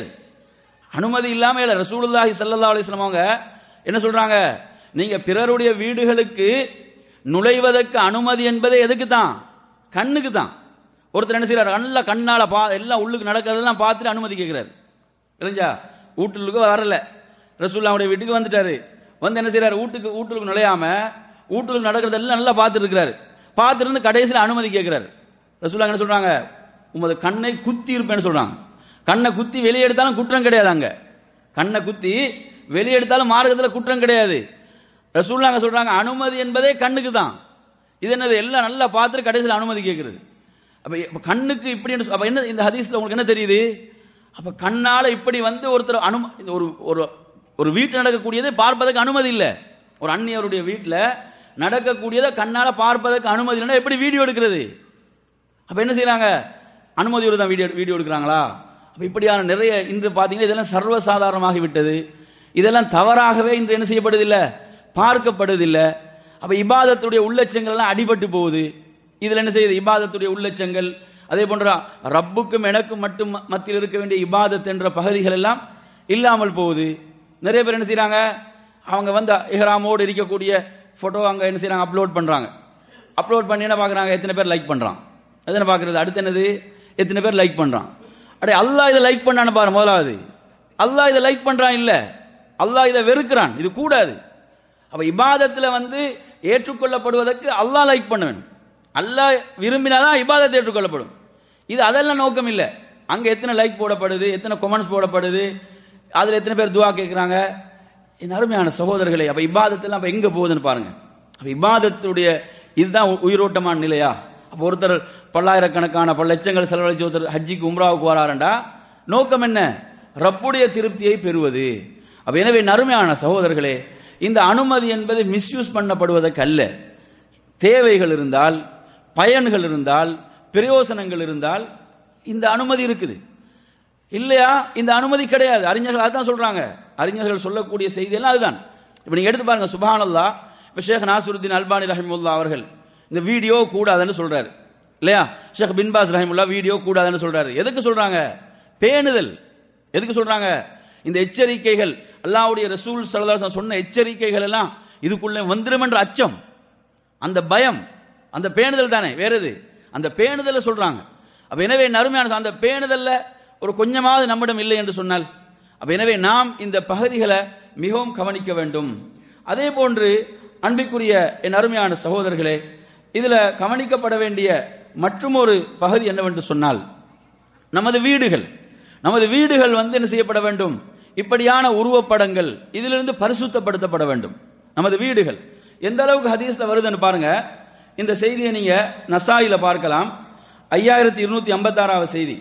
அனுமதி இல்லாம இல்ல ரசூலுல்லாஹி ஸல்லல்லாஹு அலைஹி வஸல்லம் அவங்க என்ன சொல்றாங்க நீங்க பிறருடைய வீடுகளுக்கு நுழைவதற்கு அனுமதி என்பதே எதுக்கு தான் கண்ணுக்கு தான் ஒருத்தர் என்ன செய்யறாரு நல்லா கண்ணால பா எல்லாம் உள்ளுக்கு நடக்கிறதெல்லாம் பார்த்துட்டு அனுமதி கேட்கிறாரு இல்லைஞ்சா வீட்டுக்கு வரல ரசூல்லாவுடைய வீட்டுக்கு வந்துட்டாரு வந்து என்ன செய்யறாரு வீட்டுக்கு வீட்டுக்கு நுழையாம வீட்டுக்கு நடக்கிறதெல்லாம் நல்லா பார்த்துட்டு இருக்கிறாரு பார்த்துட்டு இருந்து கடைசியில் அனுமதி கேட்கிறாரு ரசூல்லா என்ன சொல்றாங்க உமது கண்ணை குத்தி இருப்பேன்னு சொல்றாங்க கண்ணை குத்தி வெளியே எடுத்தாலும் குற்றம் கிடையாது அங்க கண்ணை குத்தி வெளியே எடுத்தாலும் மார்க்கத்தில் குற்றம் கிடையாது ரசூல்லாங்க சொல்றாங்க அனுமதி என்பதே கண்ணுக்கு தான் இது என்னது எல்லாம் நல்லா பார்த்துட்டு கடைசியில் அனுமதி கேட்கிறது அப்ப இப்ப கண்ணுக்கு இப்படி என்று சொ- அப்ப என்ன இந்த ஹதீஸ்ல உங்களுக்கு என்ன தெரியுது அப்ப கண்ணால இப்படி வந்து ஒருத்தர் அனு ஒரு ஒரு ஒரு வீட்டில் நடக்கக்கூடியதை பார்ப்பதற்கு அனுமதி இல்லை ஒரு அந்நியருடைய வீட்டில் நடக்கக்கூடியதை கண்ணால பார்ப்பதற்கு அனுமதி இல்லைன்னா எப்படி வீடியோ எடுக்கிறது அப்ப என்ன செய்றாங்க அனுமதியோடு தான் வீடியோ வீடியோ எடுக்கிறாங்களா அப்ப இப்படியான நிறைய இன்று பாத்தீங்கன்னா இதெல்லாம் சர்வசாதாரணமாகி விட்டது இதெல்லாம் தவறாகவே இன்று என்ன செய்யப்படுதில்லை பார்க்கப்படுதில்லை அப்ப இபாதத்துடைய உள்ளச்சங்கள் எல்லாம் அடிபட்டு போகுது இதுல என்ன செய்யுது இபாதத்துடைய உள்ளச்சங்கள் அதே போன்ற ரப்புக்கும் எனக்கும் மட்டும் ம- மத்தியில் இருக்க வேண்டிய இபாதத் என்ற பகுதிகள் எல்லாம் இல்லாமல் போகுது நிறைய பேர் என்ன செய்றாங்க அவங்க வந்து இஹ்ராமோடு இருக்கக்கூடிய போட்டோ அங்க என்ன செய்றாங்க அப்லோட் பண்றாங்க அப்லோட் பண்ணி என்ன பார்க்குறாங்க எத்தனை பேர் லைக் பண்ணுறான் எத்தனை பார்க்குறது அடுத்து என்னது எத்தனை பேர் லைக் பண்ணுறான் அடே அல்லாஹ் இதை லைக் பண்ணான்னு பாரு முதலாவது அல்லாஹ் இதை லைக் பண்ணுறான் இல்லை அல்லாஹ் இதை வெறுக்கிறான் இது கூடாது அப்ப இபாதத்தில் வந்து ஏற்றுக்கொள்ளப்படுவதற்கு அல்லாஹ் லைக் பண்ண வேணும் அல்லாஹ் விரும்பினாதான் இபாதத் ஏற்றுக்கொள்ளப்படும் இது அதெல்லாம் நோக்கம் இல்லை அங்க எத்தனை லைக் போடப்படுது எத்தனை கொமெண்ட்ஸ் போடப்படுது அதுல எத்தனை பேர் துவா கேட்குறாங்க என் அருமையான சகோதரர்களே அப்ப இபாதத்தெல்லாம் அப்ப எங்க போகுதுன்னு பாருங்க அப்ப இபாதத்துடைய இதுதான் உ- உயிரோட்டமான நிலையா அப்ப ஒருத்தர் பல்லாயிரக்கணக்கான பல லட்சங்கள் செலவழிச்சு ஒருத்தர் ஹஜ்ஜிக்கு உம்ராவுக்கு வராருண்டா நோக்கம் என்ன ரப்புடைய திருப்தியை பெறுவது அப்ப எனவே நறுமையான சகோதரர்களே இந்த அனுமதி என்பது மிஸ்யூஸ் பண்ணப்படுவதற்கு அல்ல தேவைகள் இருந்தால் பயன்கள் இருந்தால் பிரயோசனங்கள் இருந்தால் இந்த அனுமதி இருக்குது இல்லையா இந்த அனுமதி கிடையாது அறிஞர்கள் அதான் சொல்றாங்க அறிஞர்கள் சொல்லக்கூடிய செய்தியெல்லாம் அதுதான் இப்ப நீங்க எடுத்து பாருங்க சுபானல்லா இப்ப ஷேக் நாசருத்தீன் அல்பானி ரஹிமுல்லா அவர்கள் இந்த வீடியோ கூடாதுன்னு சொல்றாரு இல்லையா ஷேக் பின்பாஸ் ரஹிமுல்லா வீடியோ கூடாதுன்னு சொல்றாரு எதுக்கு சொல்றாங்க பேணுதல் எதுக்கு சொல்றாங்க இந்த எச்சரிக்கைகள் அல்லாஹ்வுடைய ரசூல் ஸல்லல்லாஹு அலைஹி வஸல்லம் சொன்ன எச்சரிக்கைகள் எல்லாம் இதுக்குள்ள வந்துரும் என்ற அச்சம் அந்த பயம் அந்த பேணுதல் தானே வேற எது அந்த பேணுதலை சொல்றாங்க அப்ப எனவே நறுமையான அந்த பேணுதல்ல ஒரு கொஞ்சமாவது நம்மிடம் இல்லை என்று சொன்னால் அப்ப எனவே நாம் இந்த பகுதிகளை மிகவும் கவனிக்க வேண்டும் அதே போன்று அன்பிற்குரிய என் அருமையான சகோதரர்களே இதுல கவனிக்கப்பட வேண்டிய மற்றுமொரு பகுதி என்னவென்று சொன்னால் நமது வீடுகள் நமது வீடுகள் வந்து என்ன செய்யப்பட வேண்டும் இப்படியான உருவப்படங்கள் இதிலிருந்து பரிசுத்தப்படுத்தப்பட வேண்டும் நமது வீடுகள் எந்த அளவுக்கு ஹதீஸ்ல வருதுன்னு பாருங்க இந்த செய்தியை நீங்க நசாயில பார்க்கலாம் ஐயாயிரத்தி இருநூத்தி ஐம்பத்தாறாவது செய்தி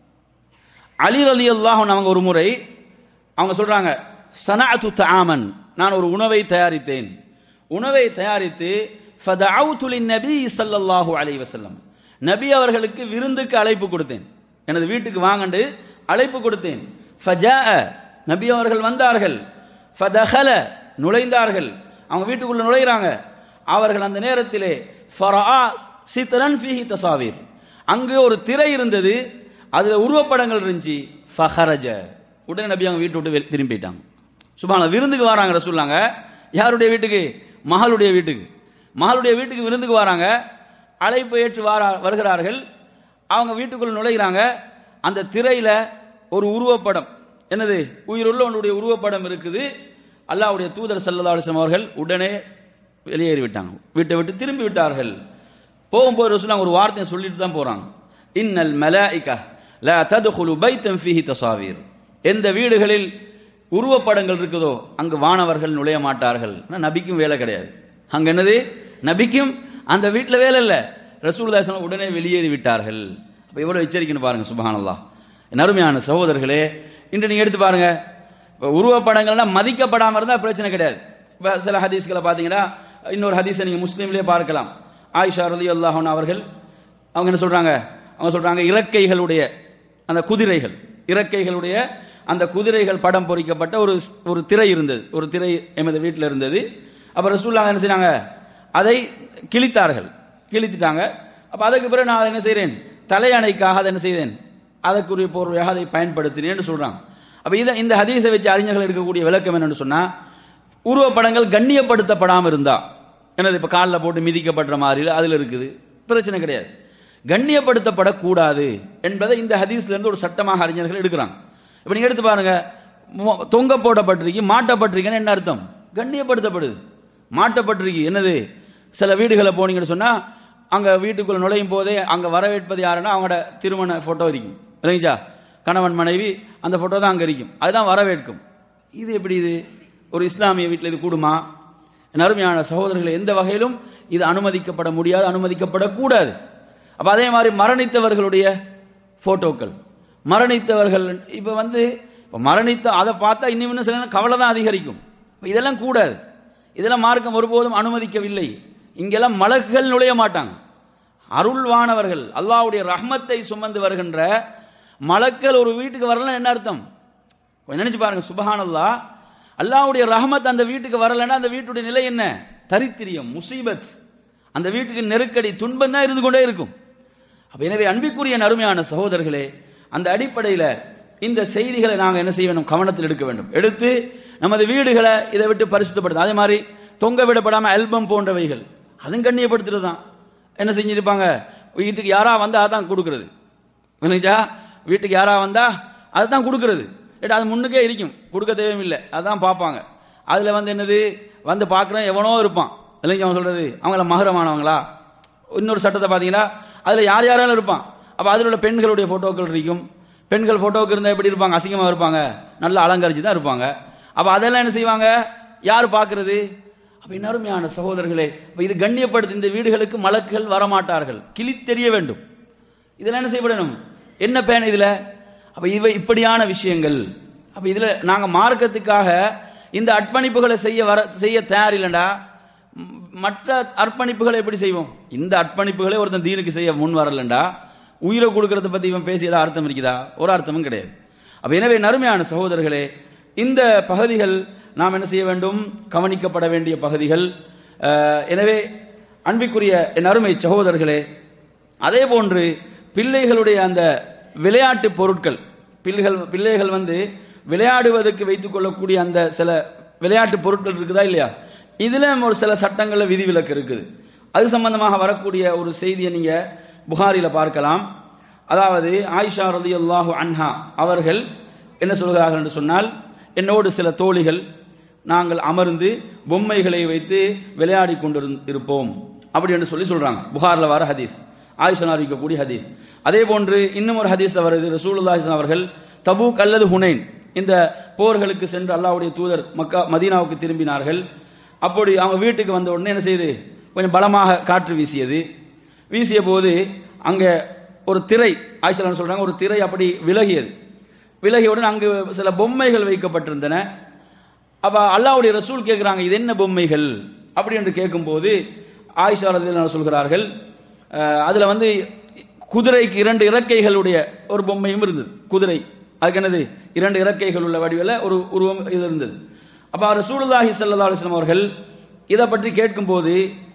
அலி அலி அல்லாஹ் அவங்க ஒரு முறை அவங்க சொல்றாங்க சனாத்து தஆமன் நான் ஒரு உணவை தயாரித்தேன் உணவை தயாரித்து ஃபதஅவுது லின்னபி ஸல்லல்லாஹு அலைஹி வஸல்லம் நபி அவர்களுக்கு விருந்துக்கு அழைப்பு கொடுத்தேன் எனது வீட்டுக்கு வாங்கண்டு அழைப்பு கொடுத்தேன் ஃபஜாஅ நபி அவர்கள் வந்தார்கள் ஃபதஹல நுழைந்தார்கள் அவங்க வீட்டுக்குள்ள நுழைகிறாங்க அவர்கள் அந்த நேரத்திலே ஃபரஆ சித்ரன் ஃபீஹி தசாவீர் அங்கு ஒரு திரை இருந்தது அதுல உருவப்படங்கள் இருந்துச்சு ஃபஹரஜ உடனே நபி அவங்க வீட்டு விட்டு வெளி- திரும்பி போயிட்டாங்க சுபான விருந்துக்கு வராங்க ரசூல்லாங்க யாருடைய வீட்டுக்கு மகளுடைய வீட்டுக்கு மகளுடைய வீட்டுக்கு விருந்துக்கு வராங்க அழைப்பு ஏற்று வாரா வருகிறார்கள் அவங்க வீட்டுக்குள்ள நுழைகிறாங்க அந்த திரையில ஒரு உருவப்படம் என்னது உயிருள்ள ஒன்றுடைய உருவப்படம் இருக்குது அல்லாஹ்வுடைய தூதர் ஸல்லல்லாஹு அலைஹி வஸல்லம் அவர்கள் உடனே வெளியேறி விட்டாங்க வீட்டை விட்டு திரும்பி விட்டார்கள் போகும்போது ரசூலுல்லாஹ் ஒரு வார்த்தையை சொல்லிட்டு தான் போறாங்க இன்னல் மலாயிகா லா தத்குலு பைத்தன் ஃபீஹி தசாவீர் எந்த வீடுகளில் உருவப்படங்கள் இருக்குதோ அங்கு வானவர்கள் நுழைய மாட்டார்கள் ஆனா நபிக்கும் வேலை கிடையாது அங்க என்னது நபிக்கும் அந்த வீட்டுல வேலை இல்ல ரசூலுல்லாஹி ஸல்லல்லாஹு உடனே வெளியேறி விட்டார்கள் அப்ப எவ்வளவு எச்சரிக்கைன்னு பாருங்க சுபஹானல்லாஹ் என் அருமையான சகோதரர்களே இன்று நீங்க எடுத்து பாருங்க இப்ப உருவப்படங்கள்லாம் மதிக்கப்படாம இருந்தா பிரச்சனை கிடையாது இப்ப சில ஹதீஸ்களை பாத்தீங்கன்னா இன்னொரு ஹதீஸை நீங்க முஸ்லீம்லயே பார்க்கலாம் ஆயிஷா ரலி அல்லாஹன் அவர்கள் அவங்க என்ன சொல்றாங்க அவங்க சொல்றாங்க இறக்கைகளுடைய அந்த குதிரைகள் இறக்கைகளுடைய அந்த குதிரைகள் படம் பொறிக்கப்பட்ட ஒரு ஒரு திரை இருந்தது ஒரு திரை எமது வீட்டில் இருந்தது அப்ப ரசூலுல்லாஹ் என்ன செய்றாங்க அதை கிழித்தார்கள் கிழித்துட்டாங்க அப்ப அதுக்கு பிறகு நான் அதை என்ன செய்றேன் தலையணைக்காக அதை என்ன செய்தேன் அதற்குரிய போர்வையாக அதை பயன்படுத்தினேன்னு சொல்றாங்க அப்ப இதை இந்த ஹதீஸை வச்சு அறிஞர்கள் எடுக்கக்கூடிய விளக்கம் என்னன்னு சொன்னா உருவப்படங்கள் கண்ணியப்படுத்தப்படாம இருந்தா என்னது இப்ப காலில் போட்டு மிதிக்கப்படுற மாதிரி அதுல இருக்குது பிரச்சனை கிடையாது கண்ணியப்படுத்தப்படக்கூடாது என்பதை இந்த ஹதீஸ்ல இருந்து ஒரு சட்டமாக அறிஞர்கள் எடுக்கிறாங்க இப்ப நீங்க எடுத்து பாருங்க மொ- தொங்க போடப்பட்டிருக்கு மாட்டப்பட்டிருக்குன்னு என்ன அர்த்தம் கண்ணியப்படுத்தப்படுது மாட்டப்பட்டிருக்கு என்னது சில வீடுகளை போனீங்கன்னு சொன்னா அங்க வீட்டுக்குள்ள நுழையும் போதே அங்க வரவேற்பது யாருன்னா அவங்களோட திருமண போட்டோ இருக்கும் இல்லைங்களா கணவன் மனைவி அந்த போட்டோ தான் அங்க இருக்கும் அதுதான் வரவேற்கும் இது எப்படி இது ஒரு இஸ்லாமிய வீட்டில் இது கூடுமா என் அருமையான சகோதரர்களை எந்த வகையிலும் இது அனுமதிக்கப்பட முடியாது அனுமதிக்கப்படக்கூடாது அப்ப அதே மாதிரி மரணித்தவர்களுடைய போட்டோக்கள் மரணித்தவர்கள் இப்ப வந்து இப்ப மரணித்த அதை பார்த்தா இன்னும் இன்னும் சில நேரம் கவலை தான் அதிகரிக்கும் இப்ப இதெல்லாம் கூடாது இதெல்லாம் மார்க்கம் ஒருபோதும் அனுமதிக்கவில்லை இங்கெல்லாம் மலக்குகள் நுழைய மாட்டாங்க அருள்வானவர்கள் அல்லாஹ்வுடைய ரஹ்மத்தை சுமந்து வருகின்ற மலக்கள் ஒரு வீட்டுக்கு வரலாம் என்ன அர்த்தம் கொஞ்சம் நினைச்சு பாருங்க சுபஹானல்லா அல்லாஹ்வுடைய ரஹமத் அந்த வீட்டுக்கு வரலன்னா அந்த வீட்டுடைய நிலை என்ன தரித்திரியம் முசீபத் அந்த வீட்டுக்கு நெருக்கடி துன்பம் தான் இருந்து கொண்டே இருக்கும் அப்ப எனவே அன்பிற்குரிய அருமையான சகோதரர்களே அந்த அடிப்படையில இந்த செய்திகளை நாங்க என்ன செய்ய வேண்டும் கவனத்தில் எடுக்க வேண்டும் எடுத்து நமது வீடுகளை இதை விட்டு பரிசுத்தப்படுத்த அதே மாதிரி தொங்க விடப்படாம ஆல்பம் போன்றவைகள் அதுவும் கண்ணியப்படுத்துறது தான் என்ன செஞ்சிருப்பாங்க வீட்டுக்கு யாரா வந்தா அதான் கொடுக்கிறது இல்லைங்களா வீட்டுக்கு யாரா வந்தா அதுதான் கொடுக்கிறது ஏட்டா அது முன்னுக்கே இருக்கும் கொடுக்க தேவையில்லை அதான் பார்ப்பாங்க அதுல வந்து என்னது வந்து பார்க்குறேன் எவனோ இருப்பான் இல்லைங்க அவன் சொல்றது அவங்கள மகரமானவங்களா இன்னொரு சட்டத்தை பார்த்தீங்கன்னா அதுல யார் யாராலும் இருப்பான் அப்ப அதில் உள்ள பெண்களுடைய போட்டோக்கள் இருக்கும் பெண்கள் போட்டோக்கு இருந்தா எப்படி இருப்பாங்க அசிங்கமா இருப்பாங்க நல்லா அலங்கரிச்சு தான் இருப்பாங்க அப்ப அதெல்லாம் என்ன செய்வாங்க யார் பார்க்கிறது அப்ப இன்னருமையான சகோதரர்களே அப்ப இது கண்ணியப்படுத்தி இந்த வீடுகளுக்கு மலக்குகள் வரமாட்டார்கள் கிழித்தெறிய வேண்டும் இதெல்லாம் என்ன செய்யப்படணும் என்ன பேன் இதுல அப்ப இவை இப்படியான விஷயங்கள் அப்ப இதுல நாங்க மார்க்கத்துக்காக இந்த அர்ப்பணிப்புகளை செய்ய வர செய்ய தயார் இல்லைண்டா ம், மற்ற அர்ப்பணிப்புகளை எப்படி செய்வோம் இந்த அர்ப்பணிப்புகளை ஒருத்தன் தீனுக்கு செய்ய முன் வரலண்டா உயிரை கொடுக்கறத பத்தி இவன் பேசியதா அர்த்தம் இருக்குதா ஒரு அர்த்தமும் கிடையாது அப்ப எனவே நறுமையான சகோதரர்களே இந்த பகுதிகள் நாம் என்ன செய்ய வேண்டும் கவனிக்கப்பட வேண்டிய பகுதிகள் அஹ், எனவே அன்பிற்குரிய என் அருமை சகோதரர்களே அதே போன்று பிள்ளைகளுடைய அந்த விளையாட்டு பொருட்கள் பிள்ளைகள் பிள்ளைகள் வந்து விளையாடுவதற்கு வைத்துக் கொள்ளக்கூடிய அந்த சில விளையாட்டு பொருட்கள் இருக்குதா இல்லையா இதுல ஒரு சில சட்டங்கள்ல விதிவிலக்கு இருக்குது அது சம்பந்தமாக வரக்கூடிய ஒரு செய்தியை நீங்க புகாரில பார்க்கலாம் அதாவது ஆயிஷா ரலியல்லாஹு அன்ஹா அவர்கள் என்ன சொல்கிறார்கள் என்று சொன்னால் என்னோடு சில தோழிகள் நாங்கள் அமர்ந்து பொம்மைகளை வைத்து விளையாடி கொண்டிருப்போம் அப்படி என்று சொல்லி சொல்றாங்க புகார்ல வர ஹதீஸ் ஆயிஷா அறிவிக்கக்கூடிய ஹதீஸ் அதே போன்று இன்னும் ஒரு ஹதீஸ்ல வருது ரசூலுல்லாஹி ஸல்லல்லாஹு அவர்கள் தபூக் அல்லது ஹுனைன் இந்த போர்களுக்கு சென்று அல்லாஹ்வுடைய தூதர் மக்கா மதீனாவுக்கு திரும்பினார்கள் அப்படி அவங்க வீட்டுக்கு வந்த உடனே என்ன செய்யுது கொஞ்சம் பலமாக காற்று வீசியது வீசிய போது அங்க ஒரு திரை ஆயிஷா சொல்றாங்க ஒரு திரை அப்படி விலகியது விலகியவுடன் அங்கு சில பொம்மைகள் வைக்கப்பட்டிருந்தன அப்ப அல்லாஹ்வுடைய ரசூல் கேட்கிறாங்க இது என்ன பொம்மைகள் அப்படி என்று கேட்கும்போது ஆயிஷா ரலியல்லாஹு சொல்கிறார்கள் அஹ், அதுல வந்து குதிரைக்கு இரண்டு இறக்கைகளுடைய ஒரு பொம்மையும் இருந்தது குதிரை அதுக்கு என்னது இரண்டு இறக்கைகள் உள்ள வடிவில் ஒரு உருவம் இது இருந்தது அப்ப ரசூலுல்லாஹி ஸல்லல்லாஹு அலைஹி வஸல்லம் அவர்கள் இதை பற்றி கேட்கும்போது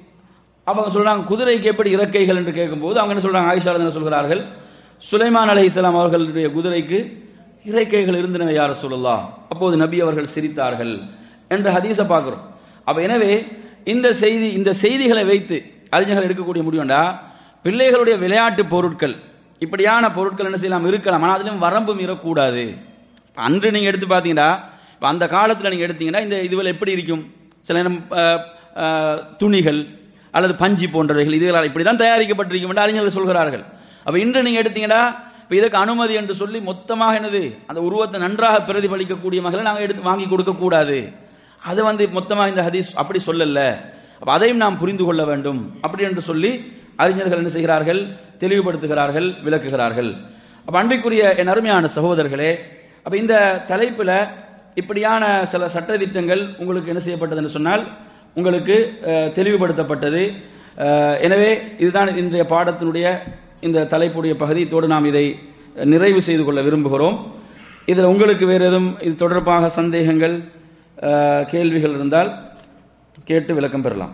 அவங்க சொல்றாங்க குதிரைக்கு எப்படி இறக்கைகள் என்று கேட்கும்போது அவங்க என்ன சொல்றாங்க ஆயிஷா ரலியல்லாஹு சொல்கிறார்கள் சுலைமான் அலைஹிஸ்ஸலாம் அவர்களுடைய குதிரைக்கு இறக்கைகள் இருந்தனவே யார் சொல்லலாம் அப்போது நபி அவர்கள் சிரித்தார்கள் என்ற ஹதீஸை பார்க்கிறோம் அப்ப எனவே இந்த செய்தி இந்த செய்திகளை வைத்து அறிஞர்கள் எடுக்கக்கூடிய முடிவுண்டா பிள்ளைகளுடைய விளையாட்டு பொருட்கள் இப்படியான பொருட்கள் என்ன செய்யலாம் இருக்கலாம் ஆனால் அதிலும் வரம்பு மீறக்கூடாது அன்று நீங்க எடுத்து பார்த்தீங்கன்னா இப்ப அந்த காலத்துல நீங்க எடுத்தீங்கன்னா இந்த இதுவில் எப்படி இருக்கும் சில நேரம் அஹ், அஹ், துணிகள் அல்லது பஞ்சு போன்றவைகள் இதுகளால் இப்படிதான் தயாரிக்கப்பட்டிருக்கும் என்று அறிஞர்கள் சொல்கிறார்கள் அப்ப இன்று நீங்க எடுத்தீங்கன்னா இப்ப இதற்கு அனுமதி என்று சொல்லி மொத்தமாக என்னது அந்த உருவத்தை நன்றாக பிரதிபலிக்கக்கூடிய வகையில் நாங்கள் எடுத்து வாங்கி கொடுக்க கூடாது அது வந்து மொத்தமாக இந்த ஹதீஸ் அப்படி சொல்லல அப்ப அதையும் நாம் புரிந்து கொள்ள வேண்டும் அப்படி என்று சொல்லி அறிஞர்கள் என்ன செய்கிறார்கள் தெளிவுபடுத்துகிறார்கள் விளக்குகிறார்கள் அப்ப அன்பிற்குரிய என் அருமையான சகோதரர்களே அப்ப இந்த தலைப்புல இப்படியான சில சட்டதிட்டங்கள் உங்களுக்கு என்ன செய்யப்பட்டது என்று சொன்னால் உங்களுக்கு அஹ், தெளிவுபடுத்தப்பட்டது அஹ், எனவே இதுதான் இன்றைய பாடத்தினுடைய இந்த தலைப்புடைய பகுதியத்தோடு நாம் இதை நிறைவு செய்து கொள்ள விரும்புகிறோம் இதில் உங்களுக்கு வேறு எதுவும் இது தொடர்பாக சந்தேகங்கள் அஹ், கேள்விகள் இருந்தால் கேட்டு விளக்கம் பெறலாம்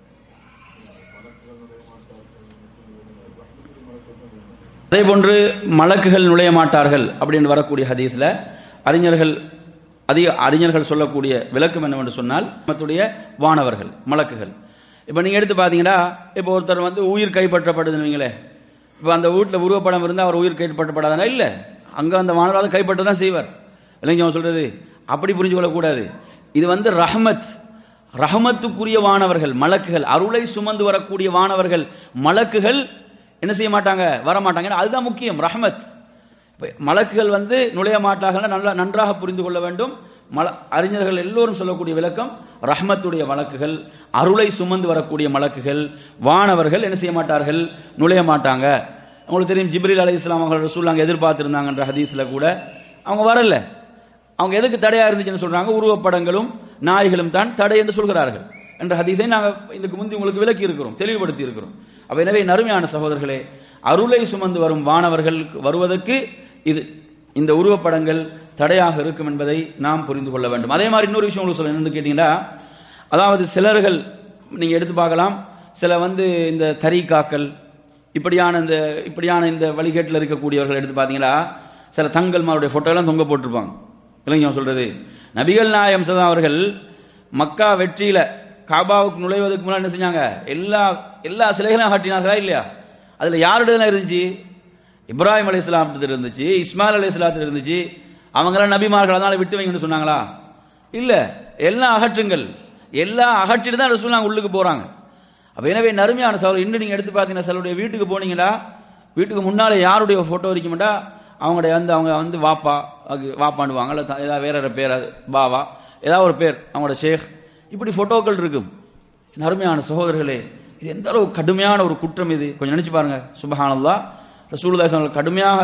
அதே போன்று மலக்குகள் நுழைய மாட்டார்கள் அப்படின்னு வரக்கூடிய ஹதீஸ்ல அறிஞர்கள் அதிக அறிஞர்கள் சொல்லக்கூடிய விளக்கம் என்னவென்று சொன்னால் மத்துடைய வானவர்கள் மலக்குகள் இப்போ நீங்க எடுத்து பார்த்தீங்கன்னா இப்போ ஒருத்தர் வந்து உயிர் கைப்பற்றப்படுதுன்னு வைங்களேன் இப்போ அந்த வீட்டில் உருவப்படம் இருந்தால் அவர் உயிர் கைப்பற்றப்படாதானா இல்லை அங்கே அந்த வானவர் அதை கைப்பற்ற தான் செய்வார் இல்லைங்க அவன் சொல்றது அப்படி புரிஞ்சு கொள்ளக்கூடாது இது வந்து ரஹமத் ரஹமத்துக்குரிய வானவர்கள் மலக்குகள் அருளை சுமந்து வரக்கூடிய வானவர்கள் மலக்குகள் என்ன செய்ய மாட்டாங்க வர மாட்டாங்க ஏன்னா அதுதான் முக்கியம் ரஹமத் இப்ப மலக்குகள் வந்து நுழைய மாட்டார்கள் நல்லா நன்றாக புரிந்து கொள்ள வேண்டும் மல அறிஞர்கள் எல்லோரும் சொல்லக்கூடிய விளக்கம் ரஹ்மத்துடைய வழக்குகள் அருளை சுமந்து வரக்கூடிய மலக்குகள் வானவர்கள் என்ன செய்ய மாட்டார்கள் நுழைய மாட்டாங்க உங்களுக்கு தெரியும் ஜிப்ரீல் அலி இஸ்லாம் அவர்கள் ரசூல்லாங்க எதிர்பார்த்திருந்தாங்கன்ற ஹதீஸ்ல கூட அவங்க வரல அவங்க எதுக்கு தடையா இருந்துச்சுன்னு சொல்றாங்க உருவப்படங்களும் நாய்களும் தான் தடை என்று சொல்கிறார்கள் என்ற ஹதீஸை நாங்கள் இதுக்கு முந்தி உங்களுக்கு விளக்கி இருக்கிறோம் தெளிவுபடுத்தி இருக்கிறோம் அப்ப எனவே நறுமையான சகோதரர்களே அருளை சுமந்து வரும் வானவர்கள் வருவதற்கு இது இந்த உருவப்படங்கள் தடையாக இருக்கும் என்பதை நாம் புரிந்து கொள்ள வேண்டும் அதே மாதிரி இன்னொரு விஷயம் உங்களுக்கு சொல்ல என்னன்னு கேட்டீங்கன்னா அதாவது சிலர்கள் நீங்க எடுத்து பார்க்கலாம் சில வந்து இந்த தரீகாக்கள் இப்படியான இந்த இப்படியான இந்த வழிகேட்டில் இருக்கக்கூடியவர்கள் எடுத்து பார்த்தீங்கன்னா சில தங்கள்மாருடைய போட்டோ எல்லாம் தொங்க போட்டிருப்பாங்க இல்லைங்க அவன் சொல்றது நபிகள் நாயம் சதா அவர்கள் மக்கா வெற்றியில காபாவுக்கு நுழைவதற்கு முன்னாடி என்ன செஞ்சாங்க எல்லா எல்லா சிலைகளையும் அகற்றினார்களா இல்லையா அதுல யாருடைய இருந்துச்சு இப்ராஹிம் அலி இஸ்லாமத்தில் இருந்துச்சு இஸ்மாயில் அலி இஸ்லாத்தில் இருந்துச்சு அவங்களாம் நபிமார்கள் அதனால விட்டு வைங்கன்னு சொன்னாங்களா இல்ல எல்லாம் அகற்றுங்கள் எல்லாம் அகற்றிட்டு தான் ரசூலுல்லாஹ் உள்ளுக்கு போறாங்க அப்ப எனவே நறுமையான சவால் இன்னும் நீங்க எடுத்து பார்த்தீங்கன்னா சிலருடைய வீட்டுக்கு போனீங்கன்னா வீட்டுக்கு முன்னாலே யாருடைய போட்டோ இருக்குமெண்டா அவங்களுடைய வந்து அவங்க வந்து வாப்பா அது வாப்பாண்டுவாங்க அல்ல த- ஏதாவது வேற ஒரு பேர் அது பாவா ஏதாவது ஒரு பேர் அவங்களோட ஷேக் இப்படி போட்டோக்கள் இருக்கும் நறுமையான சகோதரர்களே இது எந்த அளவு கடுமையான ஒரு குற்றம் இது கொஞ்சம் நினைச்சு பாருங்க சுபஹானல்லாஹ் ரசூலுல்லாஹி ஸல்லல்லாஹு அலைஹி கடுமையாக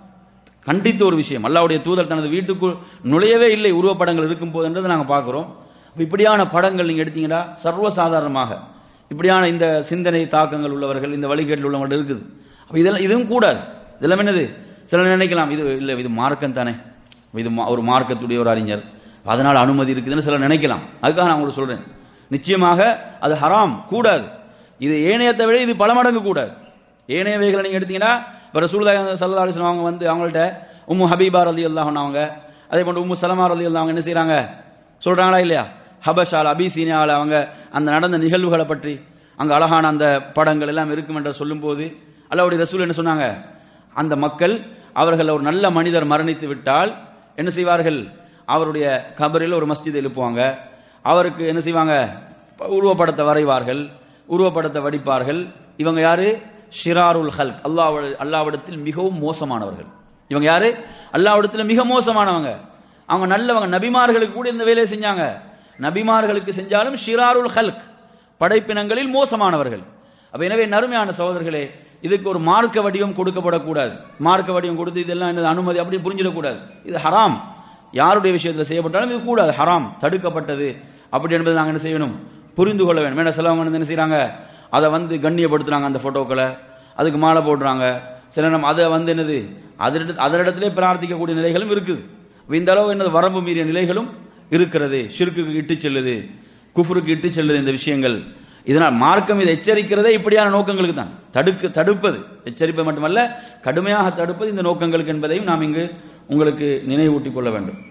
கண்டித்த ஒரு விஷயம் அல்லாவுடைய தூதர் தனது வீட்டுக்குள் நுழையவே இல்லை உருவப்படங்கள் இருக்கும் போதுன்றதை நாங்கள் பார்க்கிறோம் அப்ப இப்படியான படங்கள் நீங்க எடுத்தீங்கன்னா சர்வசாதாரணமாக இப்படியான இந்த சிந்தனை தாக்கங்கள் உள்ளவர்கள் இந்த வழிகேட்டில் உள்ளவங்க இருக்குது அப்ப இதெல்லாம் இதுவும் கூடாது இதெல்லாம் என்னது சில நினைக்கலாம் இது இல்லை இது மார்க்கம் தானே இது மா- ஒரு மார்க்கத்துடைய ஒரு அறிஞர் அதனால அனுமதி இருக்குதுன்னு சிலர் நினைக்கலாம் அதுக்காக நான் உங்களுக்கு சொல்றேன் நிச்சயமாக அது ஹராம் கூடாது இது ஏனையத்தை விட இது பல மடங்கு கூடாது ஏனையவைகளை நீங்க எடுத்தீங்கன்னா இப்போ ரசூலுல்லாஹி ஸல்லல்லாஹு அலைஹி வஸல்லம் அவங்க வந்து அவங்கள்ட்ட உம்மு ஹபீபா ரலியல்லாஹு அன்ஹா அவங்க அதே போன்று உம்மு சலமா ரலியல்லாஹு அவங்க என்ன செய்றாங்க சொல்றாங்களா இல்லையா ஹபஷால் அபிசீனியாவில் அவங்க அந்த நடந்த நிகழ்வுகளை பற்றி அங்க அழகான அந்த படங்கள் எல்லாம் இருக்கும் என்று சொல்லும்போது அல்லாவுடைய ரசூல் என்ன சொன்னாங்க அந்த மக்கள் அவர்கள் ஒரு நல்ல மனிதர் மரணித்து விட்டால் என்ன செய்வார்கள் அவருடைய கபரில் ஒரு மஸ்ஜித் எழுப்புவாங்க அவருக்கு என்ன செய்வாங்க உருவப்படத்தை வரைவார்கள் உருவப்படத்தை வடிப்பார்கள் இவங்க யாரு ஷிராருல் ஹல்க் அல்லாஹ் அல்லாவிடத்தில் மிகவும் மோசமானவர்கள் இவங்க யாரு அல்லாவிடத்தில் மிக மோசமானவங்க அவங்க நல்லவங்க நபிமார்களுக்கு கூட இந்த வேலையை செஞ்சாங்க நபிமார்களுக்கு செஞ்சாலும் ஷிராருல் ஹல்க் படைப்பினங்களில் மோசமானவர்கள் அப்ப எனவே நறுமையான சகோதரர்களே இதுக்கு ஒரு மார்க்க வடிவம் கொடுக்கப்படக்கூடாது மார்க்க வடிவம் கொடுத்து இதெல்லாம் என்னது அனுமதி அப்படி புரிஞ்சிடக்கூடாது இது ஹராம் யாருடைய விஷயத்தில் செய்யப்பட்டாலும் இது கூடாது ஹராம் தடுக்கப்பட்டது அப்படி என்பதை நாங்கள் என்ன செய்யணும் புரிந்து கொள்ள வேண்டும் ஏன்னா சிலவங்க வந்து என்ன செய்றாங்க அதை வந்து கண்ணியப்படுத்துறாங்க அந்த போட்டோக்களை அதுக்கு மாலை போடுறாங்க சில நம்ம அதை வந்து என்னது அதனிட அதனிடத்திலே பிரார்த்திக்கக்கூடிய நிலைகளும் இருக்குது அப்ப இந்த அளவு என்னது வரம்பு மீறிய நிலைகளும் இருக்கிறது ஷிர்க்குக்கு இட்டு செல்லுது குஃப்ருக்கு இட்டு செல்லுது இந்த விஷயங்கள் இதனால் மார்க்கம் இதை எச்சரிக்கிறதே இப்படியான நோக்கங்களுக்கு தான் தடுக்க தடுப்பது எச்சரிப்பை மட்டுமல்ல கடுமையாக தடுப்பது இந்த நோக்கங்களுக்கு என்பதையும் நாம் இங்கு உங்களுக்கு நினைவூட்டிக் கொள்ள வேண்டும்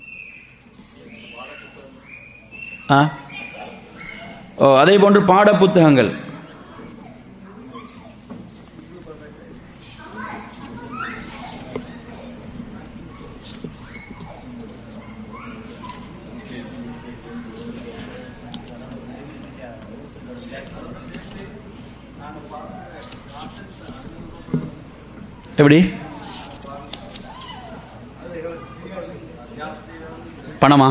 ஆ? ஓ அதே போன்று பாட புத்தகங்கள் எப்படி பணமா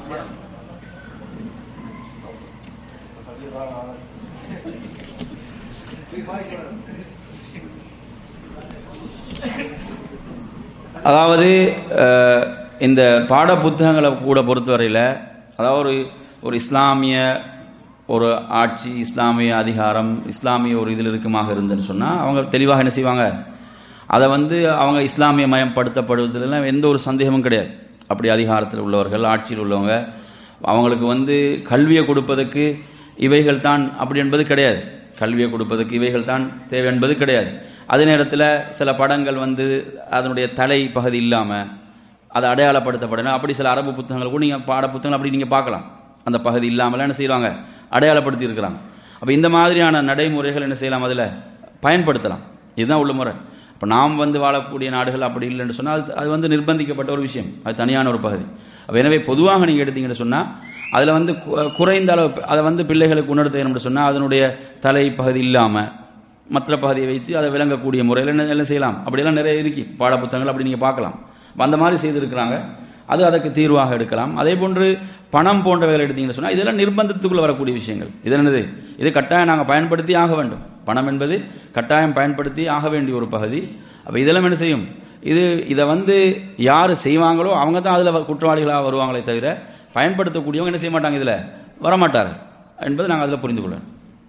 அதாவது அஹ், இந்த பாட புத்தகங்களை கூட பொறுத்தவரையில் அதாவது ஒரு ஒரு இஸ்லாமிய ஒரு ஆட்சி இஸ்லாமிய அதிகாரம் இஸ்லாமிய ஒரு இதில் இருக்குமாக இருந்துன்னு சொன்னால் அவங்க தெளிவாக என்ன செய்வாங்க அதை வந்து அவங்க இஸ்லாமிய மயப்படுத்தப்படுவதில் எந்த ஒரு சந்தேகமும் கிடையாது அப்படி அதிகாரத்தில் உள்ளவர்கள் ஆட்சியில் உள்ளவங்க அவங்களுக்கு வந்து கல்வியை கொடுப்பதற்கு இவைகள் தான் அப்படி என்பது கிடையாது கல்வியை கொடுப்பதற்கு இவைகள் தான் தேவை என்பது கிடையாது அதே நேரத்தில் சில படங்கள் வந்து அதனுடைய தலை பகுதி இல்லாமல் அதை அடையாளப்படுத்தப்படணும் அப்படி சில அரபு புத்தகங்கள் கூட நீங்கள் பாட புத்தகங்கள் அப்படி நீங்கள் பார்க்கலாம் அந்த பகுதி இல்லாமல் என்ன செய்வாங்க அடையாளப்படுத்தி இருக்கிறாங்க அப்போ இந்த மாதிரியான நடைமுறைகள் என்ன செய்யலாம் அதில் பயன்படுத்தலாம் இதுதான் உள்ள முறை இப்போ நாம் வந்து வாழக்கூடிய நாடுகள் அப்படி இல்லைன்னு சொன்னால் அது அது வந்து நிர்பந்திக்கப்பட்ட ஒரு விஷயம் அது தனியான ஒரு பகுதி அப்போ எனவே பொதுவாக நீங்கள் எடுத்தீங்கன்னு சொன்னால் அதில் வந்து கு- குறைந்த அளவு அதை வந்து பிள்ளைகளுக்கு உணர்த்தணும்னு சொன்னால் அதனுடைய தலை பகுதி இல்லாமல் மற்ற பகுதியை வைத்து அதை விளங்கக்கூடிய முறையில் என்ன எல்லாம் செய்யலாம் அப்படியெல்லாம் நிறைய இருக்கு பாடப்புத்தகங்கள் அப்படி நீங்கள் பார்க்கலாம் அப்ப அந்த மாதிரி செய்திருக்கிறாங்க அது அதற்கு தீர்வாக எடுக்கலாம் அதே போன்று பணம் போன்றவைகள் எடுத்தீங்கன்னு சொன்னால் இதெல்லாம் நிர்பந்தத்துக்குள்ள வரக்கூடிய விஷயங்கள் இது என்னது இது கட்டாயம் நாங்கள் பயன்படுத்தி ஆக வேண்டும் பணம் என்பது கட்டாயம் பயன்படுத்தி ஆக வேண்டிய ஒரு பகுதி அப்போ இதெல்லாம் என்ன செய்யும் இது இதை வந்து யார் செய்வாங்களோ அவங்க தான் அதில் குற்றவாளிகளாக வருவாங்களே தவிர பயன்படுத்தக்கூடியவங்க என்ன செய்ய மாட்டாங்க இதில் வரமாட்டார்கள் என்பதை நாங்கள் அதில் புரிந்து கொள்ளணும்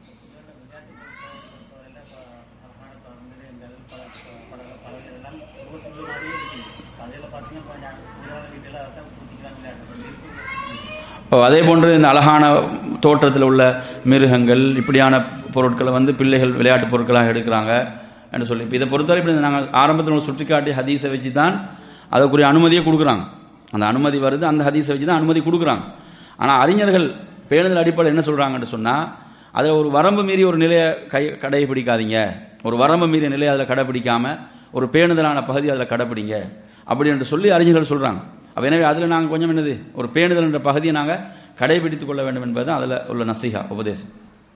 இப்போ அதே போன்று இந்த அழகான தோற்றத்தில் உள்ள மிருகங்கள் இப்படியான பொருட்களை வந்து பிள்ளைகள் விளையாட்டு பொருட்களாக எடுக்கிறாங்க என்று சொல்லி இப்போ இதை பொறுத்தவரை இப்படி நாங்கள் ஆரம்பத்தில் ஒரு சுட்டிக்காட்டி ஹதீஸை வச்சு தான் அதுக்குரிய அனுமதியை கொடுக்குறாங்க அந்த அனுமதி வருது அந்த ஹதீஸை வச்சு தான் அனுமதி கொடுக்குறாங்க ஆனால் அறிஞர்கள் பேணுதல் அடிப்படையில் என்ன சொல்கிறாங்கன்னு சொன்னால் அதில் ஒரு வரம்பு மீறி ஒரு நிலையை கை கடைபிடிக்காதீங்க ஒரு வரம்பு மீறிய நிலையை அதில் கடைபிடிக்காம ஒரு பேணுதலான பகுதி அதில் கடைபிடிங்க அப்படி என்று சொல்லி அறிஞர்கள் சொல்கிறாங்க அப்போ எனவே அதில் நாங்கள் கொஞ்சம் என்னது ஒரு பேணுதல் என்ற பகுதியை நாங்கள் கடைபிடித்துக் கொள்ள வேண்டும் என்பது தான் அதில் உள்ள நசிகா உபதேசம்